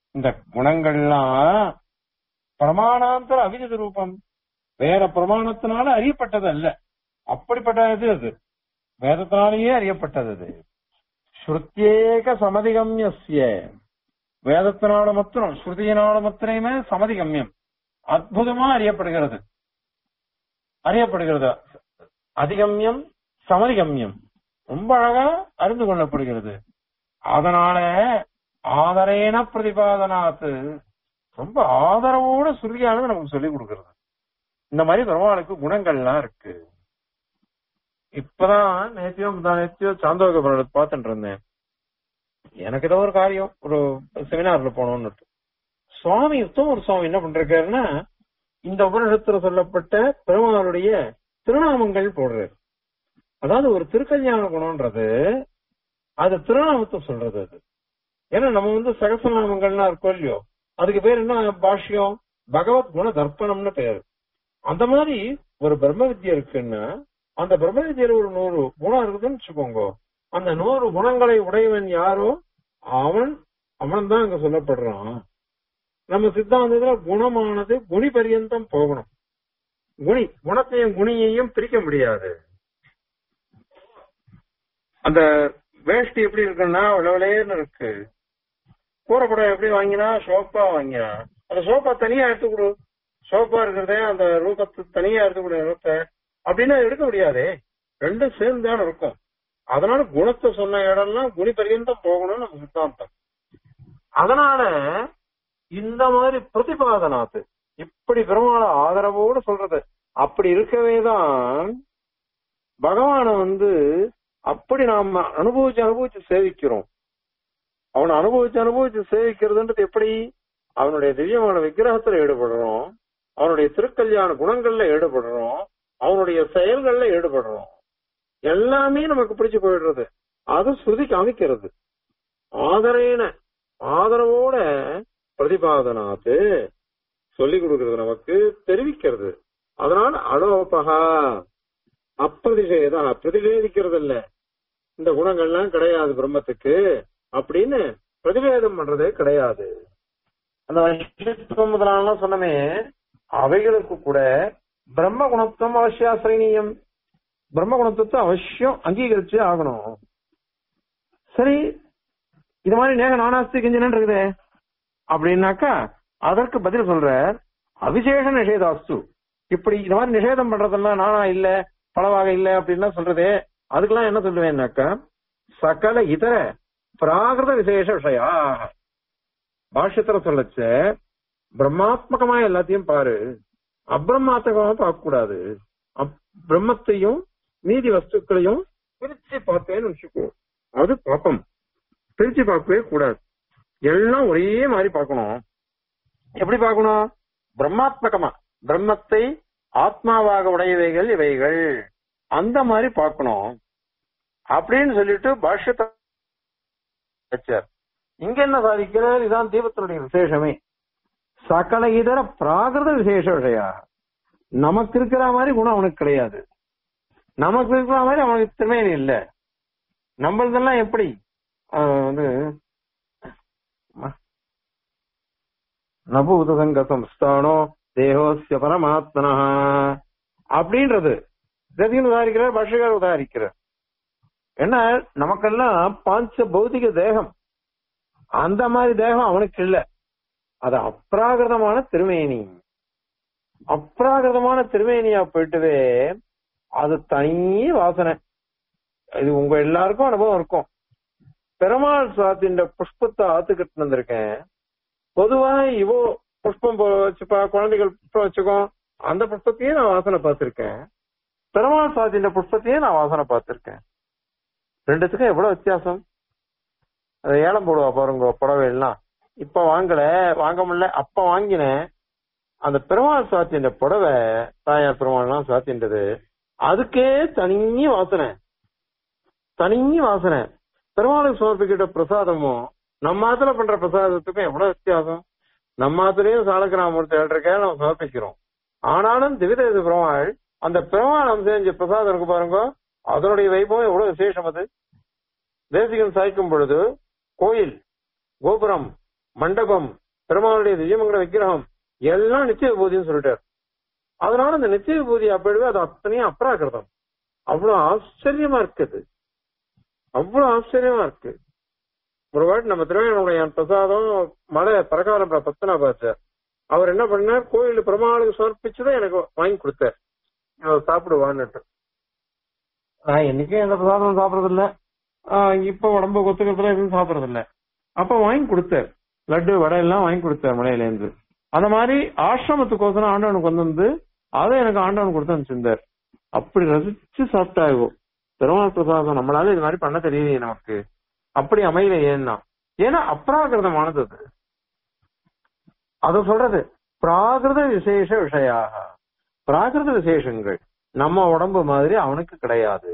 A: இந்த குணங்கள்லாம் பிரமாணாந்தர அவிஜித ரூபம் வேற பிரமாணத்தினால அறியப்பட்டது அல்ல அப்படிப்பட்டது அது வேதத்தினாலேயே அறியப்பட்டது அது ஸ்ருத்தியேக சமதிகம்யஸ்ய வேதத்தினால மாத்திரம் ஸ்ருதியினால மாத்திரமே சமதிகம்யம் அற்புதமா அறியப்படுகிறது அறியப்படுகிறது அதிகம்யம் சமதிகம்யம் ரொம்ப அழகா அறிந்து கொள்ளப்படுகிறது அதனால ஆதரேன பிரதிபாதனாத்து ரொம்ப ஆதரவோட சுருதியானது நமக்கு சொல்லிக் கொடுக்கிறது இந்த மாதிரி பெருமாளுக்கு குணங்கள்லாம் இருக்கு இப்பதான் நேத்தியோ நேத்தியோ சாந்தோக பார்த்துட்டு இருந்தேன் எனக்கு ஏதோ ஒரு காரியம் ஒரு செமினார்ல போனோம்னு சுவாமி யுத்தம் ஒரு சுவாமி என்ன பண்றாருன்னா இந்த உபநிஷத்துல சொல்லப்பட்ட பெருமாளுடைய திருநாமங்கள் போடுறாரு அதாவது ஒரு திருக்கல்யாண குணம்ன்றது அது திருநாமத்தை சொல்றது அது ஏன்னா நம்ம வந்து சகசநாமங்கள்லாம் இருக்கோம் இல்லையோ அதுக்கு பேர் என்ன பாஷ்யம் பகவத் குண தர்ப்பணம்னு பேரு அந்த மாதிரி ஒரு பிரம்ம வித்யா இருக்குன்னா அந்த பிரம்ம வித்யில ஒரு நூறு குணம் இருக்குதுன்னு வச்சுக்கோங்க அந்த நூறு குணங்களை உடையவன் யாரோ அவன் அவன் தான் அங்க சொல்லப்படுறான் நம்ம சித்தாந்தத்துல குணமானது குணி பரியந்தம் போகணும் குணி குணத்தையும் குணியையும் பிரிக்க முடியாது அந்த வேஷ்டி எப்படி இருக்குன்னா விளவிலேன்னு இருக்கு கூறப்படம் எப்படி வாங்கினா சோப்பா வாங்கினா அந்த சோப்பா தனியா எடுத்து கொடு சோப்பா இருக்கிறதே அந்த ரூபத்தை தனியா எடுத்து கொடு ரூபத்தை அப்படின்னா எடுக்க முடியாதே ரெண்டும் சேர்ந்து தான் இருக்கும் அதனால குணத்தை சொன்ன இடம்லாம் குணி பரியந்தம் போகணும்னு நம்ம சித்தாந்தம் அதனால இந்த மாதிரி பிரதிபாதனாத்து இப்படி பெருமாள ஆதரவோடு சொல்றது அப்படி இருக்கவே தான் பகவான வந்து அப்படி நாம அனுபவிச்சு அனுபவிச்சு சேவிக்கிறோம் அவனை அனுபவிச்சு அனுபவிச்சு சேவிக்கிறதுன்றது எப்படி அவனுடைய திவ்யமான விக்கிரகத்துல ஈடுபடுறோம் அவனுடைய திருக்கல்யாண குணங்கள்ல ஈடுபடுறோம் அவனுடைய செயல்கள்ல ஈடுபடுறோம் எல்லாமே நமக்கு பிடிச்சு போயிடுறது அது ஸ்ருதி காமிக்கிறது ஆதரேன ஆதரவோட பிரதிபாதனாத்து சொல்லிக் கொடுக்கிறது நமக்கு தெரிவிக்கிறது அதனால அலோபகா அப்பிரதிஷேதா பிரதிவேதிக்கிறது இல்ல இந்த குணங்கள்லாம் கிடையாது பிரம்மத்துக்கு அப்படின்னு பிரதிவேதம் பண்றதே கிடையாது அந்த வைஷ்ணவம் முதலாம் சொன்னமே அவைகளுக்கு கூட பிரம்ம குணத்துவம் அவசியாசிரீனியம் பிரம்ம குணத்துவத்தை அவசியம் அங்கீகரிச்சு ஆகணும் சரி இது மாதிரி நேக நானாஸ்தி கிஞ்சனன் இருக்குதே அப்படின்னாக்கா அதற்கு பதில் சொல்ற அவிசேஷ நிஷேதாஸ்து இப்படி இந்த மாதிரி நிஷேதம் பண்றதெல்லாம் நானா இல்ல பலவாக இல்ல அப்படின்லாம் சொல்றதே அதுக்கெல்லாம் என்ன சொல்லுவேன்னாக்கா சகல இதர பிராகிருத விசேஷ விஷயா பாஷ்யத்துல சொல்லச்ச பிரம்மாத்மகமா எல்லாத்தையும் பாரு அப்பிரமாத்மகமா பார்க்க கூடாது பிரம்மத்தையும் மீதி வஸ்துக்களையும் பிரிச்சு பார்த்தேன்னு வச்சுக்கோ அது பாப்பம் பிரிச்சு பார்க்கவே கூடாது எல்லாம் ஒரே மாதிரி பார்க்கணும் எப்படி பார்க்கணும் பிரம்மாத்மகமா பிரம்மத்தை ஆத்மாவாக உடையவைகள் இவைகள் அந்த மாதிரி பார்க்கணும் அப்படின்னு சொல்லிட்டு பாஷ்யத்தை வச்சார் இங்க என்ன சாதிக்கிறார் இதான் தீபத்தினுடைய விசேஷமே சகல இதர பிராகிருத விசேஷ விஷயா நமக்கு இருக்கிற மாதிரி குணம் அவனுக்கு கிடையாது நமக்கு இருக்கிற மாதிரி அவனுக்கு திறமையில இல்ல நம்மளதெல்லாம் எப்படி வந்து நபூத சங்க சம்ஸ்தானோ தேகோசிய பரமாத்மனா அப்படின்றது ரதியின் உதாரிக்கிறார் பாஷகார் உதாரிக்கிறார் என்ன நமக்கெல்லாம் பாஞ்ச பௌதிக தேகம் அந்த மாதிரி தேகம் அவனுக்கு இல்ல அது அப்ராகிருதமான திருமேனி அப்ராகிருதமான திருமேனியா போயிட்டுவே அது தனி வாசனை இது உங்க எல்லாருக்கும் அனுபவம் இருக்கும் பெருமாள் சாத்தின் புஷ்பத்தை ஆத்துக்கிட்டு வந்திருக்கேன் பொதுவா இவோ புஷ்பம் வச்சுப்பா குழந்தைகள் புஷ்பம் வச்சுக்கோ அந்த புஷ்பத்தையும் நான் வாசனை பார்த்திருக்கேன் பெருமாள் சாத்தின் புஷ்பத்தையும் நான் வாசனை பார்த்திருக்கேன் ரெண்டுத்துக்கும் எவ்வளவு வித்தியாசம் அதை ஏலம் போடுவா பாருங்க புடவை எல்லாம் இப்ப வாங்கல வாங்க முடியல அப்ப வாங்கினேன் அந்த பெருமாள் சாத்தின்ற புடவை தாயார் பெருமாள்லாம் சாத்தின்றது அதுக்கே தனி வாசனை தனி வாசனை பெருமாளுக்கு சமர்ப்பிக்கிட்ட பிரசாதமும் நம்ம ஆத்துல பண்ற பிரசாதத்துக்கும் எவ்வளவு வித்தியாசம் நம்ம ஆத்துலயும் சாலக்கிராமூர்த்தி ஏழ்றக்கே நம்ம சமர்ப்பிக்கிறோம் ஆனாலும் திவிதேச பெருமாள் அந்த பெருமாள் நம்ம செஞ்ச பிரசாதம் இருக்கு பாருங்க அதனுடைய வைபவம் எவ்வளவு விசேஷம் அது தேசிகன் சாய்க்கும் பொழுது கோயில் கோபுரம் மண்டபம் பெருமாளுடைய திவ்யமங்கல விக்கிரகம் எல்லாம் நித்திய விபூதின்னு சொல்லிட்டார் அதனால இந்த நித்திய விபூதி அப்படி அது அத்தனையும் அப்ராகிருதம் அவ்வளவு ஆச்சரியமா இருக்குது அவ்வளவு ஆச்சரியமா இருக்கு ஒரு வாட்டி நம்ம திருவேணனுடைய பிரசாதம் மலை பிரகாரம் பத்தனா பார்த்தார் அவர் என்ன பண்ணார் கோயில் பெருமாளுக்கு சமர்ப்பிச்சுதான் எனக்கு வாங்கி கொடுத்தார் அவர் சாப்பிடுவான்னுட்டு நான் என்னைக்கும் எந்த பிரசாதம் சாப்பிடறது இல்ல ஆஹ் இப்ப உடம்பு கொத்துக்கிறதுல எதுவும் சாப்பிடறது இல்ல அப்ப வாங்கி கொடுத்தார் லட்டு வடை எல்லாம் வாங்கி கொடுத்தார் மலையில இருந்து அந்த மாதிரி ஆசிரமத்துக்கோசரம் ஆண்டவனுக்கு கொண்டு வந்து அதை எனக்கு ஆண்டவன் கொடுத்து அனுப்பிச்சிருந்தார் அப்படி ரசிச்சு சாப்பிட்டாகும் பெருமாள் பிரசாதம் நம்மளால இது மாதிரி பண்ண தெரியலையே நமக்கு அப்படி அமையல ஏன்னா ஏன்னா அப்ராகிருதமானது அது அது சொல்றது பிராகிருத விசேஷ விஷயாக பிராகிருத விசேஷங்கள் நம்ம உடம்பு மாதிரி அவனுக்கு கிடையாது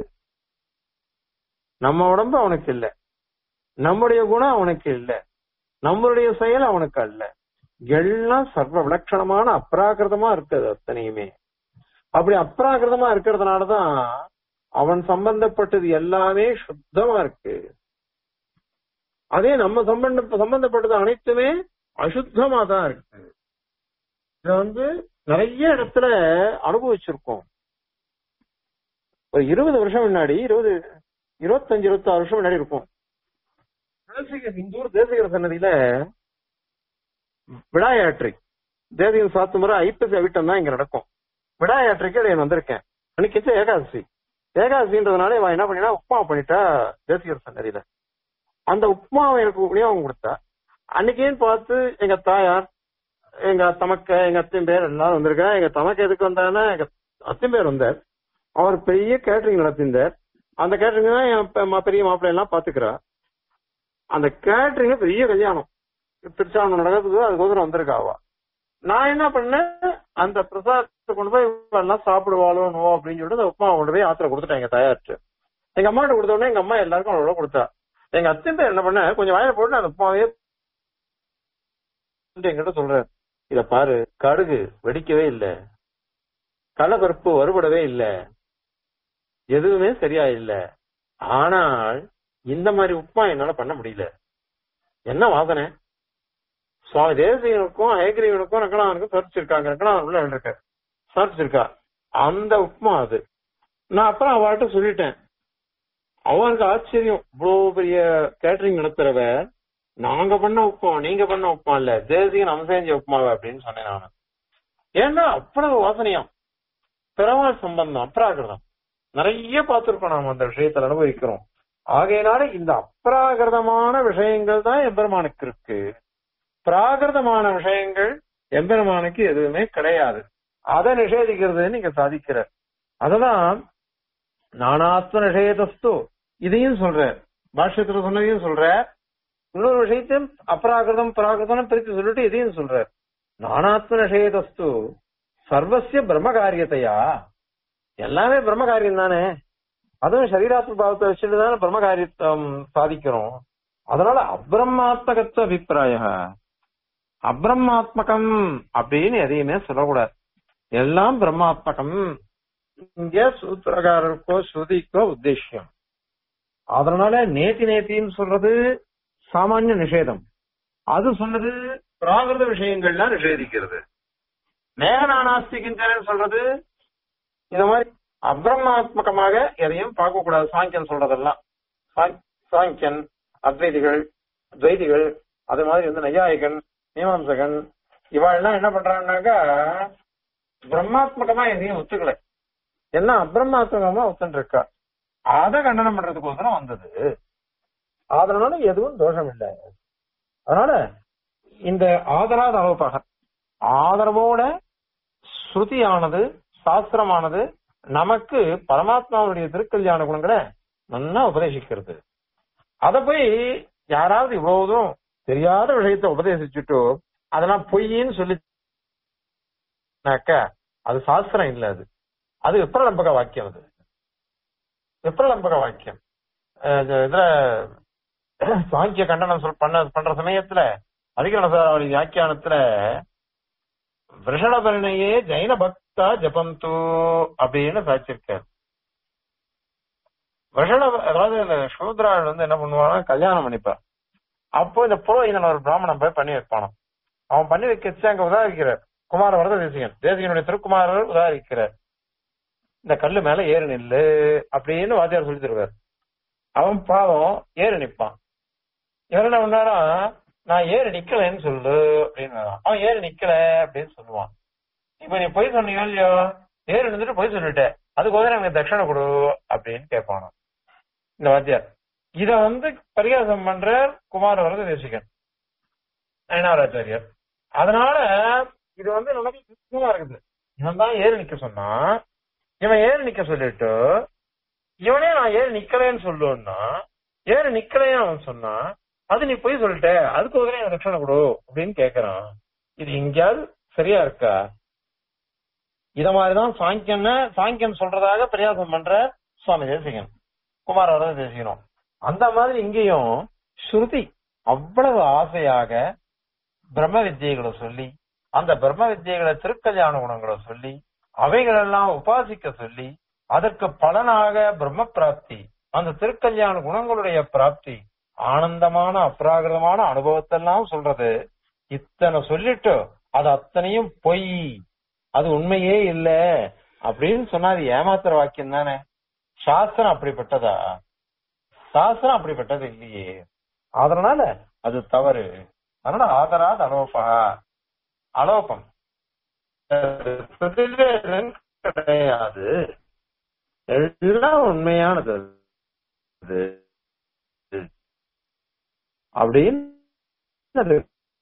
A: நம்ம உடம்பு அவனுக்கு இல்ல நம்முடைய குணம் அவனுக்கு இல்ல நம்மளுடைய செயல் அவனுக்கு அல்ல எல்லாம் சர்வ விலட்சணமான அப்ராகிருதமா இருக்குது அத்தனையுமே அப்படி அப்ராகிருதமா இருக்கிறதுனாலதான் அவன் சம்பந்தப்பட்டது எல்லாமே சுத்தமா இருக்கு அதே நம்ம சம்பந்த சம்பந்தப்பட்டது அனைத்துமே அசுத்தமா தான் இருக்கு இத வந்து நிறைய இடத்துல அனுபவிச்சிருக்கோம் ஒரு இருபது வருஷம் முன்னாடி இருபது இருபத்தஞ்சு இருபத்தாறு வருஷம் முன்னாடி இருக்கும் தேசிகர் இந்தூர் தேசிகர் சன்னதியில விடா யாத்திரை தேசிகன் சாத்து முறை ஐப்பசி அவிட்டம் தான் இங்க நடக்கும் விடா யாத்திரைக்கு நான் வந்திருக்கேன் அன்னைக்கு வச்ச ஏகாதசி ஏகாதசின்றதுனால இவன் என்ன பண்ணினா உப்புமா பண்ணிட்டா தேசிகர் சன்னதியில அந்த உப்புமாவை எனக்கு விநியோகம் கொடுத்தா அன்னைக்கேன்னு பார்த்து எங்க தாயார் எங்க தமக்க எங்க அத்தையும் பேர் எல்லாரும் வந்திருக்கா எங்க தமக்க எதுக்கு வந்தாங்கன்னா எங்க அத்தையும் பேர் வந்தார் அவர் பெரிய கேட்டரிங் நடத்திருந்தார் அந்த கேட்டரிங் தான் என் பெ- மா- பெரிய மாப்பிள்ளை எல்லாம் பாத்துக்கிறா அந்த கேட்டரிங் பெரிய கல்யாணம் திருச்சாவணம் நடக்கிறதுக்கு அதுக்கோசரம் வந்திருக்கா அவ நான் என்ன பண்ணேன் அந்த பிரசாதத்தை கொண்டு போய் இவ எல்லாம் சாப்பிடுவாளோ நோ அப்படின்னு சொல்லிட்டு அந்த உப்புமா கொண்டு போய் ஆத்திர கொடுத்துட்டேன் எங்க தயாரிச்சு எங்க அம்மாட்ட கொடுத்த உடனே எங்க அம்மா எல்லாருக்கும் அவ்வளோ கொடுத்தா எங்க அத்தையும் பேர் என்ன பண்ண கொஞ்சம் வாயில போட்டு அந்த உப்புமாவே என்கிட்ட சொல்றாரு இத பாரு கடுகு வெடிக்கவே இல்ல கடலப்பருப்பு வறுபடவே இல்ல எதுவுமே சரியா இல்ல ஆனால் இந்த மாதிரி உப்புமா என்னால பண்ண முடியல என்ன வாசனை சுவாமி தேவசீகனுக்கும் ஹயகிரீவனுக்கும் ரங்கநாதனுக்கும் சரிச்சிருக்காங்க ரங்கநாதன் உள்ள இருக்க சரிச்சிருக்கா அந்த உப்புமா அது நான் அப்புறம் அவர்கிட்ட சொல்லிட்டேன் அவனுக்கு ஆச்சரியம் இவ்வளவு பெரிய கேட்டரிங் நடத்துறவ நாங்க பண்ண உப்புமா நீங்க பண்ண உப்புமா இல்ல தேசிகன் நம்ம செஞ்ச உப்புமாவை அப்படின்னு சொன்னேன் நானு ஏன்னா அவ்வளவு வாசனையாம் பிறவாள் சம்பந்தம் அப்ராகிருதம் நிறைய பார்த்திருக்கோம் நாம அந்த விஷயத்துல அனுபவிக்கிறோம் ஆகையினால இந்த அப்ராகிருதமான விஷயங்கள் தான் எம்பெருமானுக்கு இருக்கு பிராகிருதமான விஷயங்கள் எம்பெருமானுக்கு எதுவுமே கிடையாது அதை நிஷேதிக்கிறது நீங்க சாதிக்கிற அததான் நானாத்ம நிஷேதஸ்து இதையும் சொல்ற பாஷ்யத்துல சொன்னதையும் சொல்ற இன்னொரு விஷயத்தையும் அப்ராகிருதம் பிராகிருதம் பிரித்து சொல்லிட்டு இதையும் சொல்ற நானாத்ம நிஷேதஸ்து சர்வசிய பிரம்ம காரியத்தையா எல்லாமே பிரம்ம காரியம் தானே அதுவும் சரீராத்ம பாவத்தை வச்சுட்டு தானே பிரம்ம காரியத்தம் சாதிக்கிறோம் அதனால அப்ரமாத்மகத்துவ அபிப்பிராய அப்ரமாத்மகம் அப்படின்னு எதையுமே சொல்லக்கூடாது எல்லாம் பிரம்மாத்மகம் இங்க சூத்திரகாரருக்கோ ஸ்ருதிக்கோ உத்தேசியம் அதனால நேத்தி நேத்தின்னு சொல்றது சாமானிய நிஷேதம் அது சொன்னது பிராகிருத விஷயங்கள்லாம் நிஷேதிக்கிறது மேகநானாஸ்திகிஞ்சரன் சொல்றது இந்த மாதிரி அப்ரமாத்மகமாக எதையும் பார்க்க கூடாது சாங்கியன் சொல்றதெல்லாம் சாங்- சாங்கியன் அத்வைதிகள் துவைதிகள் அது மாதிரி வந்து நையாயிகன் மீமாம்சகன் இவாள்லாம் என்ன பண்றாங்கன்னாக்கா பிரம்மாத்மகமா எதையும் ஒத்துக்கல எல்லாம் அப்ரமாத்மகமா ஒத்துட்டு இருக்கா அதை கண்டனம் பண்றதுக்கோசரம் வந்தது அதனால எதுவும் தோஷம் இல்லை அதனால இந்த ஆதராத அவப்பாக ஆதரவோட ஸ்ருதியானது சாஸ்திரமானது நமக்கு பரமாத்மாவுடைய திருக்கல்யாண குணங்களை நல்லா உபதேசிக்கிறது அத போய் யாராவது இவ்வளவு தூரம் தெரியாத விஷயத்தை உபதேசிச்சுட்டோ அதெல்லாம் பொய்ன்னு சொல்லினாக்க அது சாஸ்திரம் இல்ல அது அது விப்ரலம்பக வாக்கியம் அது விப்ரலம்பக வாக்கியம் அஹ் இது- இதுல சாங்கிய கண்டனம் சொல் பண்ண பண்ற சமயத்துல அதிகரண சாராவளி வியாக்கியானத்துல விஷடபரணையே ஜெயின பக்தா ஜபந்து அப்படின்னு சாச்சிருக்காரு விஷட அதாவது இந்த சூத்ராள் வந்து என்ன பண்ணுவாங்க கல்யாணம் பண்ணிப்பா அப்போ இந்த புரோஹிதன் ஒரு பிராமணன் போய் பண்ணி வைப்பானாம் அவன் பண்ணி வைக்கச்சு அங்க உதாரிக்கிறார் குமார வரத தேசிகன் தேசிகனுடைய திருக்குமாரர் உதாரிக்கிறார் இந்த கல்லு மேல ஏறு நில்லு அப்படின்னு வாத்தியார் சொல்லி தருவார் அவன் பாவம் ஏறு நிப்பான் இவன் என்ன பண்ணாரா நான் ஏறு நிக்கலன்னு சொல்லு அப்படின்னு அவன் ஏறு நிக்கல அப்படின்னு சொல்லுவான் இப்ப நீ பொய் சொன்னீங்க இல்லையோ ஏறு நின்றுட்டு பொய் சொல்லிட்ட அதுக்கு வந்து எனக்கு தட்சணை கொடு அப்படின்னு கேட்பானோ இந்த வாத்தியார் இத வந்து பரிகாசம் பண்ற குமார வரத தேசிகன் நயனாராச்சாரியர் அதனால இது வந்து நமக்கு சுத்தமா இருக்குது இவன் தான் ஏறு நிக்க சொன்னான் இவன் ஏறு நிக்க சொல்லிட்டு இவனே நான் ஏறு நிக்கலைன்னு சொல்லுன்னா ஏறு நிக்கலைன்னு அவன் சொன்னான் அது நீ போய் சொல்லிட்ட அதுக்கு உடனே எனக்கு ரட்சணை கொடு அப்படின்னு கேக்குறான் இது எங்கேயாவது சரியா இருக்கா இத மாதிரிதான் சாங்கியன் சாங்கியன் சொல்றதாக பிரயாசம் பண்ற சுவாமி தேசிகன் குமார வரத தேசிகனும் அந்த மாதிரி இங்கேயும் ஸ்ருதி அவ்வளவு ஆசையாக பிரம்ம வித்தியைகளை சொல்லி அந்த பிரம்ம வித்தியைகளை திருக்கல்யாண குணங்களை சொல்லி அவைகளெல்லாம் உபாசிக்க சொல்லி அதற்கு பலனாக பிரம்ம பிராப்தி அந்த திருக்கல்யாண குணங்களுடைய பிராப்தி ஆனந்தமான அப்ராகிருதமான அனுபவத்தெல்லாம் சொல்றது இத்தனை சொல்லிட்டு அது அத்தனையும் பொய் அது உண்மையே இல்ல அப்படின்னு சொன்னா அது ஏமாத்துற வாக்கியம் தானே சாஸ்திரம் அப்படிப்பட்டதா சாஸ்திரம் அப்படிப்பட்டது இல்லையே அதனால அது தவறு அதனால ஆதராது அலோபா அலோபம் பிரதிவேதம் கிடையாது எல்லாம் உண்மையானது அது. அப்படின்னு அது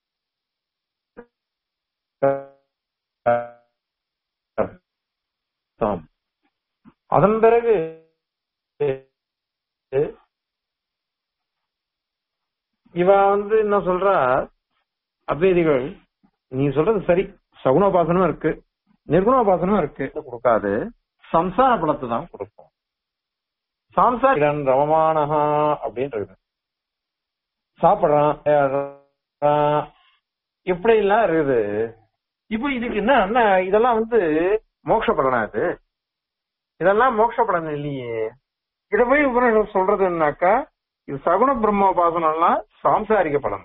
A: அர்த்தம். அதன் பிறகு இவ வந்து என்ன சொல்றா அத்வைதிகள் நீ சொல்றது சரி சகுனோபாசனம் இருக்கு நிர்குணோபாசனம் இருக்கு கொடுக்காது சம்சார பலத்தை தான் கொடுக்கும் சாம்சாரிகன் ரமமானஹா அப்படின்றது சாப்பிடுறான் ஏறுறான், இப்படி எல்லாம் இருக்குது இப்போ இதுக்கு என்ன என்ன இதெல்லாம் வந்து மோட்ச பலனா இது இதெல்லாம் மோட்ச பலன் இல்லையே இத போய் உபநிஷம் சொல்றதுன்னாக்கா இது சகுன பிரம்மோபாசனம்லாம் சாம்சாரிக பலன்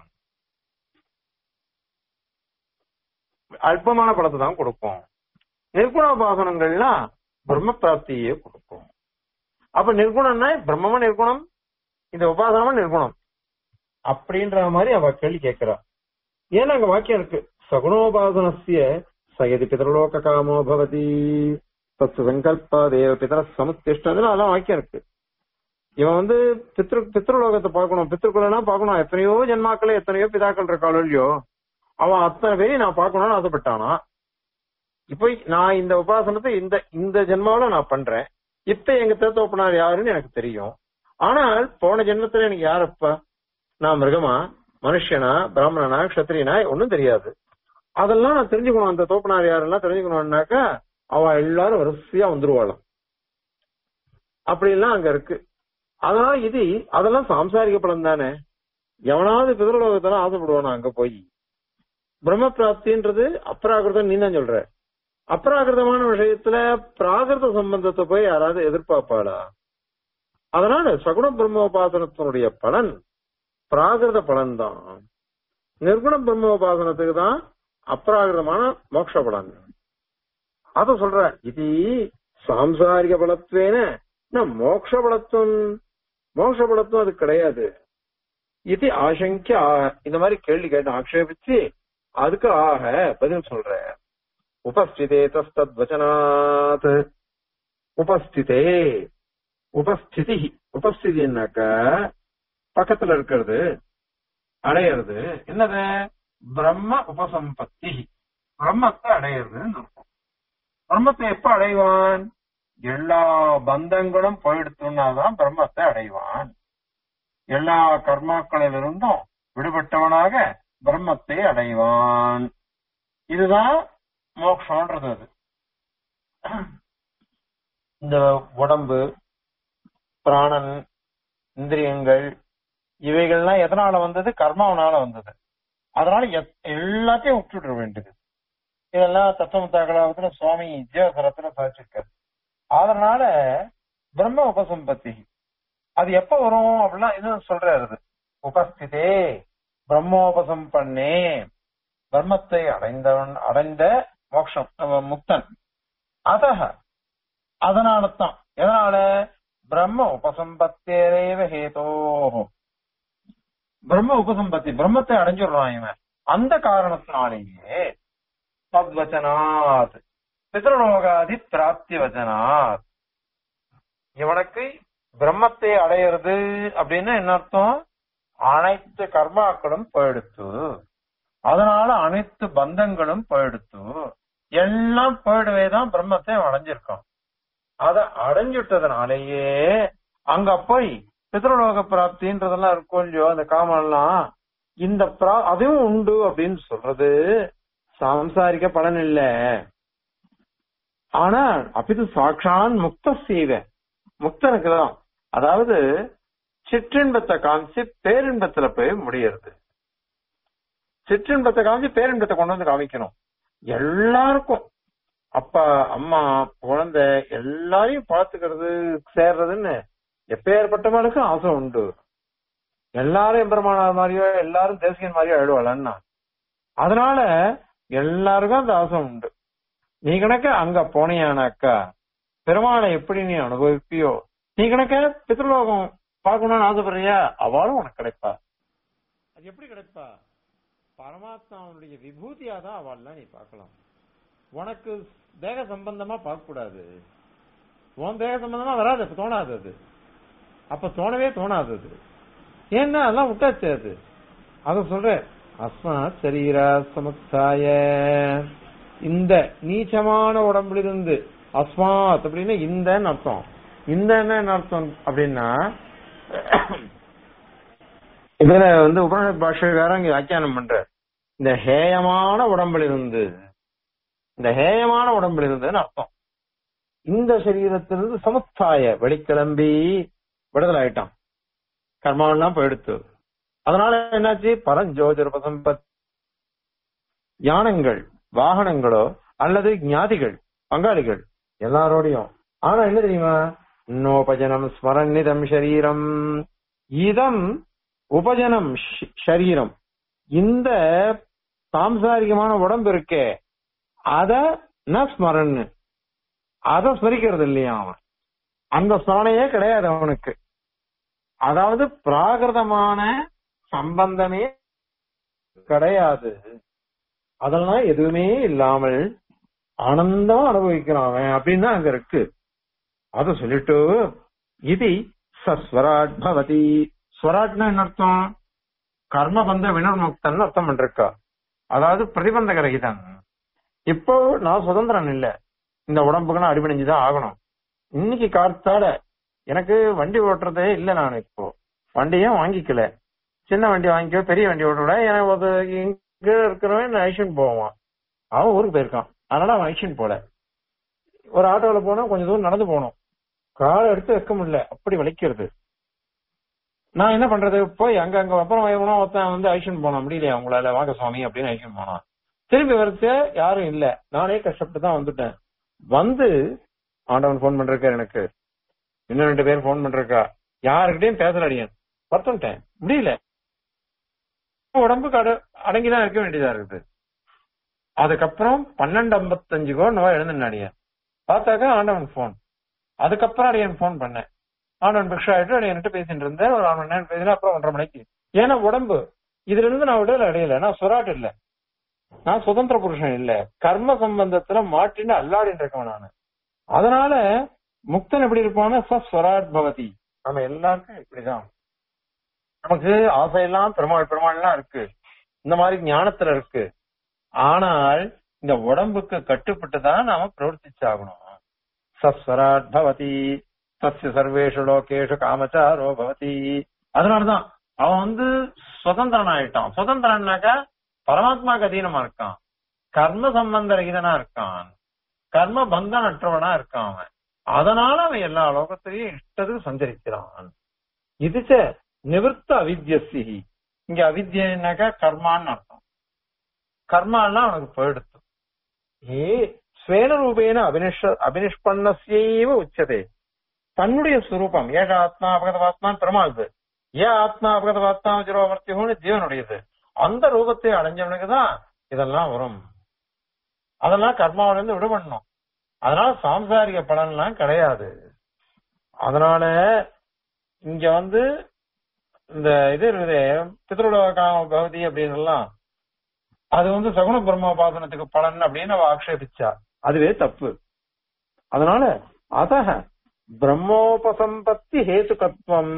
A: அல்பமான பலத்தை தான் கொடுக்கும் நிர்குணோபாசனங்கள்லாம் பிரம்ம பிராப்தியே கொடுக்கும் அப்ப நிர்குணம்னா பிரம்மமா நிர்குணம் இந்த உபாசனமா நிர்குணம் அப்படின்ற மாதிரி அவ கேள்வி கேட்கிறா ஏன்னா அங்க வாக்கியம் இருக்கு சகுணோபாசனசிய சயதி பிதரலோக காமோ பவதி தத்து சங்கல்பா தேவ பிதர சமுத்திஷ்டதுன்னு அதெல்லாம் வாக்கியம் இருக்கு இவன் வந்து பித்ரு பித்ருலோகத்தை பார்க்கணும் பித்ருக்குள்ளனா பார்க்கணும் எத்தனையோ ஜென்மாக்கள் எத்தனையோ பிதாக்கள் இருக்காளோ இல்லையோ அவன் அத்தனை பேரையும் நான் பார்க்கணும்னு ஆசைப்பட்டானா இப்போ நான் இந்த உபாசனத்தை இந்த இந்த ஜென்மாவில நான் பண்றேன் இப்ப எங்க தேத்தோப்பனார் யாருன்னு எனக்கு தெரியும் ஆனால் போன ஜென்மத்துல எனக்கு யாரப்பா நான் மிருகமா மனுஷனா பிராமணனா கஷத்திரியனா ஒன்னும் தெரியாது அதெல்லாம் நான் தெரிஞ்சுக்கணும் அந்த தோப்பனார் யாரெல்லாம் தெரிஞ்சுக்கணும்னாக்கா அவ எல்லாரும் வரிசையா வந்துருவாளாம் அப்படி எல்லாம் அங்க இருக்கு அதனால இது அதெல்லாம் சாம்சாரிக பலன் தானே எவனாவது பிதர்லோகத்தெல்லாம் ஆசைப்படுவானா அங்க போய் பிரம்ம பிராப்தின்றது அப்ராகிருதம் நீ தான் சொல்ற அப்ராகிருதமான விஷயத்துல பிராகிருத சம்பந்தத்தை போய் யாராவது எதிர்பார்ப்பாளா அதனால சகுண பிரம்மோபாசனத்தினுடைய பலன் பிராகிருத பலன் தான் நிர்குண பிரம்மோபாசனத்துக்கு தான் அப்ராகிருதமான மோட்ச பலன் அத சொல்ற இது சாம்சாரிக பலத்வேன நான் மோட்ச பலத்துவம் மோட்ச பலத்துவம் அது கிடையாது இது ஆசங்கிய இந்த மாதிரி கேள்வி கேட்டு ஆக்ஷேபிச்சு அதுக்கு ஆக பதில் சொல்ற உபஸ்திதே தஸ்தத் வச்சனாத் உபஸ்திதே உபஸ்திதி உபஸ்திதினாக்க பக்கத்துல இருக்கிறது அடையிறது என்னது பிரம்ம உபசம்பத்தி பிரம்மத்தை அடையிறதுன்னு இருக்கும் பிரம்மத்தை எப்ப அடைவான் எல்லா பந்தங்களும் போயிடுத்துனாதான் பிரம்மத்தை அடைவான் எல்லா கர்மாக்களிலிருந்தும் விடுபட்டவனாக பிரம்மத்தை அடைவான் இதுதான் மோக்ஷன்றது அது இந்த உடம்பு பிராணன் இந்திரியங்கள் இவைகள்லாம் எதனால வந்தது கர்மாவனால வந்தது அதனால எத்- எல்லாத்தையும் விட்டுவிட வேண்டியது இதெல்லாம் தத்துவத்தாக்களாவதுல சுவாமி ஜீவசரத்துல சாதிச்சிருக்காரு அதனால பிரம்ம உபசம்பத்தி அது எப்ப வரும் அப்படின்னா இன்னும் சொல்றாரு அது. உபஸ்திதே பிரம்மோபசம்பன்னே பிரம்மத்தை அடைந்தவன் அடைந்த மோட்சம் அவன் முக்தன் அதக அதனால தான் எதனால பிரம்ம உபசம்பத்தேரேவ ஹேதோ பிரம்ம உபசம்பத்தி பிரம்மத்தை அடைஞ்சிடுறான் இவன் அந்த காரணத்தினாலேயே தத்வச்சனாத் பிதೃலோகாதி பிராப்தி வச்சனாத் இவனுக்கு பிரம்மத்தை அடையிறது அப்படின்னு என்ன அர்த்தம் அனைத்து கர்மாக்களும் போயிடுத்து அதனால அனைத்து பந்தங்களும் போயிடுத்து எல்லாம் போயிடவே தான் பிரம்மத்தை அவன் அடைஞ்சிருக்கான் அத அடைஞ்சிட்டதுனாலேயே அங்க போய் பித்ருலோக பிராப்தின்றதெல்லாம் இருக்கும் இல்லையோ அந்த காமெல்லாம் இந்த பிரா அதுவும் உண்டு அப்படின்னு சொல்றது சாம்சாரிக பலன் இல்ல ஆனா அப்பிது சாட்சான் முக்த செய்வ முக்தனுக்கு தான் அதாவது சிற்றின்பத்தை காமிச்சு பேரின்பத்துல போய் முடியறது சிற்றின்பத்தை காமிச்சு பேரின்பத்தை கொண்டு வந்து காமிக்கணும் எல்லாருக்கும் அப்பா அம்மா குழந்தை எல்லாரையும் பார்த்துக்கிறது சேர்றதுன்னு எப்பேற்பட்டவனுக்கும் ஆசை உண்டு எல்லாரும் எம்பெருமானார் மாதிரியோ எல்லாரும் தேசியன் மாதிரியோ எழுவாளன்னா அதனால எல்லாருக்கும் அந்த ஆசை உண்டு நீ கணக்க அங்க போனியானாக்கா பெருமாளை எப்படி நீ அனுபவிப்பியோ நீ கணக்க பித்ருலோகம் பார்க்கணும்னு ஆசைப்படுறியா அவளும் உனக்கு கிடைப்பா அது எப்படி கிடைப்பா பரமாத்மாவுடைய விபூதியா தான் அவள்லாம் நீ பார்க்கலாம் உனக்கு தேக சம்பந்தமா பார்க்க கூடாது உன் தேக சம்பந்தமா வராது அப்ப தோணாது அது அப்ப தோணவே தோணாது அது ஏன்னா அதெல்லாம் விட்டாச்சு அது அத சொல்ற அஸ்மா சரீரா சமுத்தாய இந்த நீச்சமான உடம்பிலிருந்து அஸ்மாத் அப்படின்னா இந்தன்னு அர்த்தம் இந்த என்ன அர்த்தம் அப்படின்னா இதுல வந்து உபநிஷத் பாஷக்காரன் இங்க வியாக்கியானம் பண்ற இந்த ஹேயமான உடம்பிலிருந்து இந்த ஹேயமான உடம்பிலிருந்துன்னு அர்த்தம் இந்த சரீரத்திலிருந்து சமுத்தாய வெளிக்கிளம்பி விடுதலை ஆயிட்டான் கர்மாவெல்லாம் போயிடுத்து அதனால என்னாச்சு பரஞ்சோதிரப சம்பத் யானங்கள் வாகனங்களோ அல்லது ஞாதிகள் பங்காளிகள் எல்லாரோடையும் ஆனா என்ன தெரியுமா நோபஜனம் ஸ்மரநிதம் சரீரம் இதம் உபஜனம் ஷ- ஷரீரம் இந்த சாம்சாரிகமான உடம்பு இருக்கே அத ந ஸ்மரன் அத ஸ்மரிக்கிறது இல்லையா அவன் அந்த ஸ்மரணையே கிடையாது அவனுக்கு அதாவது பிராகிருதமான சம்பந்தமே கிடையாது அதெல்லாம் எதுவுமே இல்லாமல் ஆனந்தமா அனுபவிக்கிறான் அவன் அப்படின்னு தான் அங்க இருக்கு அத சொல்லிட்டு இது சஸ்வராட் பவதி ஸ்வராட்னா என்ன அர்த்தம் கர்மபந்த வினர்முக்தன் அர்த்தம் பண்றா அதாவது பிரதிபந்தக ரகிதன் இப்போ நான் சுதந்திரன் இல்ல இந்த உடம்புக்கு நான் அடிபணிஞ்சுதான் ஆகணும் இன்னைக்கு காத்தால எனக்கு வண்டி ஓட்டுறதே இல்ல நான் இப்போ வண்டியும் வாங்கிக்கல சின்ன வண்டி வாங்கிக்கோ பெரிய வண்டி ஓட்டுற எனக்கு ஒரு இங்க இருக்கிறவன் ஐஷன் போவான் அவன் ஊருக்கு போயிருக்கான் அதனால அவன் ஐஷன் போல ஒரு ஆட்டோல போனா கொஞ்சம் தூரம் நடந்து போகணும் காலை எடுத்து வைக்க முடியல அப்படி வலிக்கிறது நான் என்ன பண்றது போய் அங்க அங்க அப்புறம் எவனோ ஒருத்தன் வந்து ஐஷன் போனான் முடியலையா உங்களால வாங்க சுவாமி அப்படின்னு ஐஷன் போனான் திரும்பி வரச்ச யாரும் இல்ல நானே கஷ்டப்பட்டு தான் வந்துட்டேன் வந்து ஆண்டவன் போன் பண்றாரு எனக்கு இன்னும் ரெண்டு பேரும் போன் பண்றக்கா யாருக்கிட்டையும் பேசல அடியன் பத்துட்டேன் முடியல உடம்புக்கு அட அடங்கிதான் இருக்க வேண்டியதா இருக்குது அதுக்கப்புறம் பன்னெண்டு ஐம்பத்தஞ்சுக்கோ நோய் எழுந்து அடியன் பார்த்தாக்கா ஆண்டவன் போன் அதுக்கப்புறம் அடியன் போன் பண்ணேன் ஆண்டவன் பிக்ஷா ஆயிட்டு அடியன்கிட்ட பேசிட்டு இருந்தேன் ஒரு ஆறு மணி நேரம் பேசினா அப்புறம் ஒன்றரை மணிக்கு ஏன்னா உடம்பு இதுல இருந்து நான் விடல அடையல நான் சுராட் இல்ல நான் சுதந்திர புருஷன் இல்ல கர்ம சம்பந்தத்துல மாட்டின்னு அல்லாடின்னு இருக்கவன் நானு அதனால முக்தன் எப்படி இருப்பான்னா ஸ்வராட் பவதி நம்ம எல்லாருக்கும் இப்படிதான் நமக்கு ஆசையெல்லாம் பெருமாள் பெருமாள்லாம் இருக்கு இந்த மாதிரி ஞானத்துல இருக்கு ஆனால் இந்த உடம்புக்கு கட்டுப்பட்டு தான் நாம பிரவர்த்திச்சாகணும் சஸ்வராட் பவதி சஸ்ய சர்வேஷு லோகேஷு காமச்சாரோ பவதி அதனாலதான் அவன் வந்து சுதந்திரன் ஆயிட்டான் சுதந்திரன்னாக்கா பரமாத்மாக்கு அதீனமா இருக்கான் கர்ம சம்பந்த ரகிதனா இருக்கான் கர்ம பந்தம் அற்றவனா இருக்கான் அவன் அதனால அவன் எல்லா லோகத்திலையும் இஷ்டத்துக்கு சஞ்சரிக்கிறான் இதுச்ச நிவர்த்த அவித்யசி இங்க அவித்யனாக்கா கர்மான்னு அர்த்தம் கர்மான்னா அவனுக்கு போயிடுத்து ஏ ஸ்வேன ரூபேன அபினிஷ அபினிஷ்பன்னசைவ உச்சதே தன்னுடைய சுரூபம் ஏக ஆத்மா அபகதவாத்மான் பெருமாள்து ஏ ஆத்மா அபகதவாத்மா ஜிரோமர்த்தியோன்னு ஜீவனுடையது அந்த ரூபத்தை அடைஞ்சவனுக்கு தான் இதெல்லாம் வரும் அதெல்லாம் கர்மாவில இருந்து விடுபடணும் அதனால சாம்சாரிக பலன்லாம் கிடையாது அதனால இங்க வந்து இந்த இது இருக்குது பித்ருலோகாம பகவதி அப்படின்னு எல்லாம் அது வந்து சகுன பிரம்மோபாசனத்துக்கு பலன் அப்படின்னு அவ ஆக்ஷேபிச்சா அதுவே தப்பு அதனால அதக பிரம்மோபசம்பத்தி ஹேதுகத்துவம்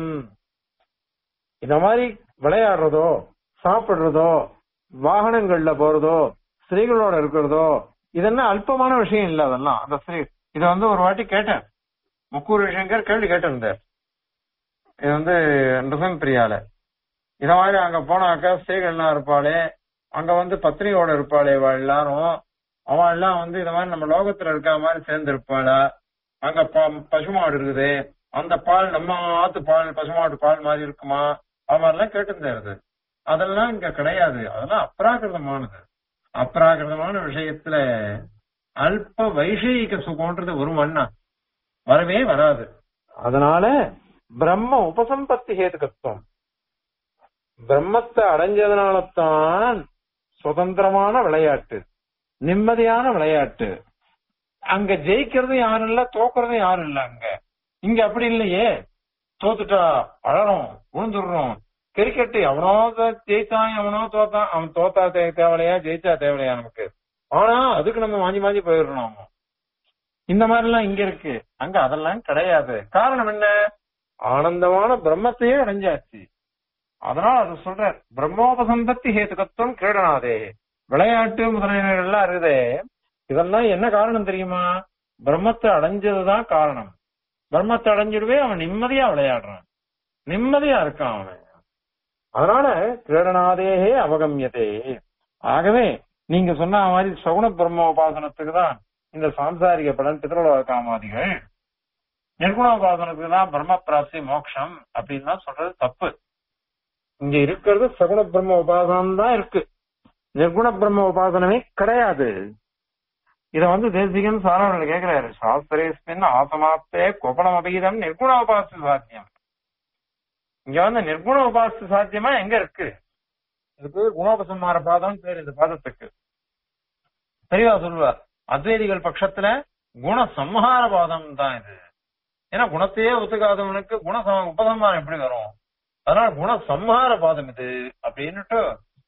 A: இந்த மாதிரி விளையாடுறதோ சாப்பிடுறதோ வாகனங்கள்ல போறதோ ஸ்திரீகளோட இருக்கிறதோ இதெல்லாம் அல்பமான விஷயம் இல்ல அதெல்லாம் அந்த ஸ்திரீ இத வந்து ஒரு வாட்டி கேட்டேன் முக்கூர் விஷயங்கர் கேள்வி கேட்டிருந்தார் இது வந்து நிருசன் பிரியால இத மாதிரி அங்க போனாக்கா ஸ்திரீகள்லாம் இருப்பாளே அங்க வந்து பத்னியோட இருப்பாளே இவ எல்லாரும் அவன் எல்லாம் வந்து இந்த மாதிரி நம்ம லோகத்துல இருக்க மாதிரி சேர்ந்து இருப்பாளா அங்க ப- பசுமாடு இருக்குது அந்த பால் நம்ம ஆத்து பால் பசுமாடு பால் மாதிரி இருக்குமா அவன் மாதிரிலாம் கேட்டிருந்தாரு அதெல்லாம் இங்க கிடையாது அதெல்லாம் அப்ராகிருதமானது அப்ராகிருதமான விஷயத்துல அல்ப வைஷயிக சுகம்ன்றது ஒரு மண்ணா வரவே வராது அதனால பிரம்ம உபசம்பத்தி ஹேதுகத்துவம் பிரம்மத்தை அடைஞ்சதுனால தான் சுதந்திரமான விளையாட்டு நிம்மதியான விளையாட்டு அங்க ஜெயிக்கிறது யாரும் இல்ல தோக்குறது யாரும் இல்ல அங்க இங்க அப்படி இல்லையே தோத்துட்டா அழறோம் விழுந்துடுறோம் கிரிக்கெட் எவனோ தோ- ஜெயிச்சான் எவனோ தோத்தான் அவன் தோத்தா தே- தேவலையா ஜெயிச்சா தேவலையா நமக்கு ஆனா அதுக்கு நம்ம மாஞ்சி மாஞ்சி போயிடணும் இந்த மாதிரி எல்லாம் இங்க இருக்கு அங்க அதெல்லாம் கிடையாது காரணம் என்ன ஆனந்தமான பிரம்மத்தையே அடைஞ்சாச்சு அதனால அது சொல்ற பிரம்மோபசந்தத்தி ஹேதுகத்துவம் கிரீடனாதே விளையாட்டு முதலியவைகள் எல்லாம் இருக்குதே இதெல்லாம் என்ன காரணம் தெரியுமா பிரம்மத்தை அடைஞ்சதுதான் காரணம் பிரம்மத்தை அடைஞ்சிடுவே அவன் நிம்மதியா விளையாடுறான் நிம்மதியா இருக்கான் அவன் அதனால கிரீடனாதேகே அவகமியதே ஆகவே நீங்க சொன்ன மாதிரி சகுன பிரம்ம உபாசனத்துக்கு தான் இந்த சாம்சாரிக பலன் பித்ருலோக காமாதிகள் நிர்குணோபாசனத்துக்கு தான் பிரம்ம பிராப்தி மோட்சம் அப்படின்னு தான் சொல்றது தப்பு இங்க இருக்கிறது சகுன பிரம்ம உபாசனம் தான் இருக்கு நிர்குண பிரம்ம உபாசனமே கிடையாது இத வந்து தேசிகன் சாரவர்கள் கேக்குறாரு சாஸ்திரேஸ்மின் ஆசமாப்தே கோபணம் அபீதம் நிர்குண உபாச சாத்தியம் இங்க வந்து நிர்குண உபாச சாத்தியமா எங்க இருக்கு இது பேர் குணோபசம்மார பாதம் பேர் இந்த பாதத்துக்கு தெளிவா சொல்லுவார் அத்வைதிகள் பட்சத்துல குண சம்ஹார பாதம் தான் இது ஏன்னா குணத்தையே ஒத்துக்காதவனுக்கு குண சம- உபசம்ஹாரம் எப்படி வரும் அதனால குண சம்ஹார பாதம் இது அப்படின்னுட்டு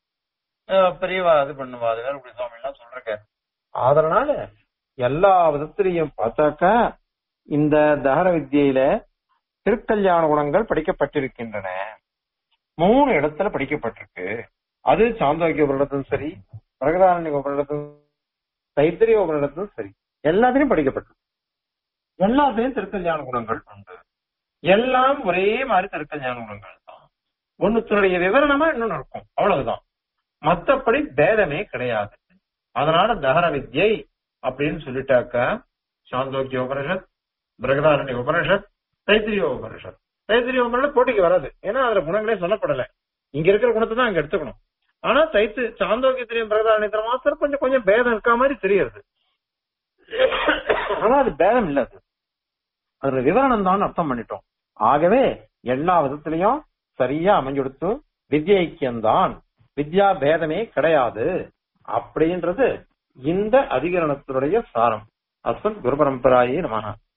A: அஹ், பெரியவா இது பண்ணுவா அது வேற இப்படி சுவாமி எல்லாம் சொல்றேன் அதனால எல்லா விதத்திலையும் பார்த்தாக்கா இந்த தகர வித்தியில திருக்கல்யாண குணங்கள் படிக்கப்பட்டிருக்கின்றன மூணு இடத்துல படிக்கப்பட்டிருக்கு அது சாந்தோக்கிய உபரிடத்தும் சரி பிரகதாரண்ய உபரிடத்தும் தைத்திரிய உபரிடத்தும் சரி எல்லாத்திலையும் படிக்கப்பட்டிருக்கு எல்லாத்திலையும் திருக்கல்யாண குணங்கள் உண்டு எல்லாம் ஒரே மாதிரி திருக்கல்யாண குணங்கள் தான் ஒண்ணுத்தினுடைய விவரணமா இன்னொன்னு இருக்கும் அவ்வளவுதான் மத்தபடி பேதமே கிடையாது அதனால தகர வித்யை அப்படின்னு சொல்லிட்டாக்கா சாந்தோக்கிய உபனிஷத் பிரகதாரண்ய உபனிஷத் தைத்திரிய உபனிஷத் தைத்திரிய உபனிஷத் போட்டிக்கு வராது ஏன்னா அதுல குணங்களே சொல்லப்படல இங்க இருக்கிற குணத்தை தான் அங்க எடுத்துக்கணும் ஆனா தைத்து சாந்தோக்கியத்திலையும் பிரகதாரண்யத்தில மாத்திரம் கொஞ்சம் கொஞ்சம் பேதம் இருக்கா மாதிரி தெரியுது ஆனா அது பேதம் இல்ல அது அதுல விவரணம் தான் அர்த்தம் பண்ணிட்டோம் ஆகவே எல்லா விதத்திலையும் சரியா அமைஞ்சுடுத்து வித்ய ஐக்கியம்தான் வித்யா பேதமே கிடையாது அப்படின்றது இந்த அதிகரணத்தினுடைய சாரம் அஸ்மத் குரு பரம்பராயே நமக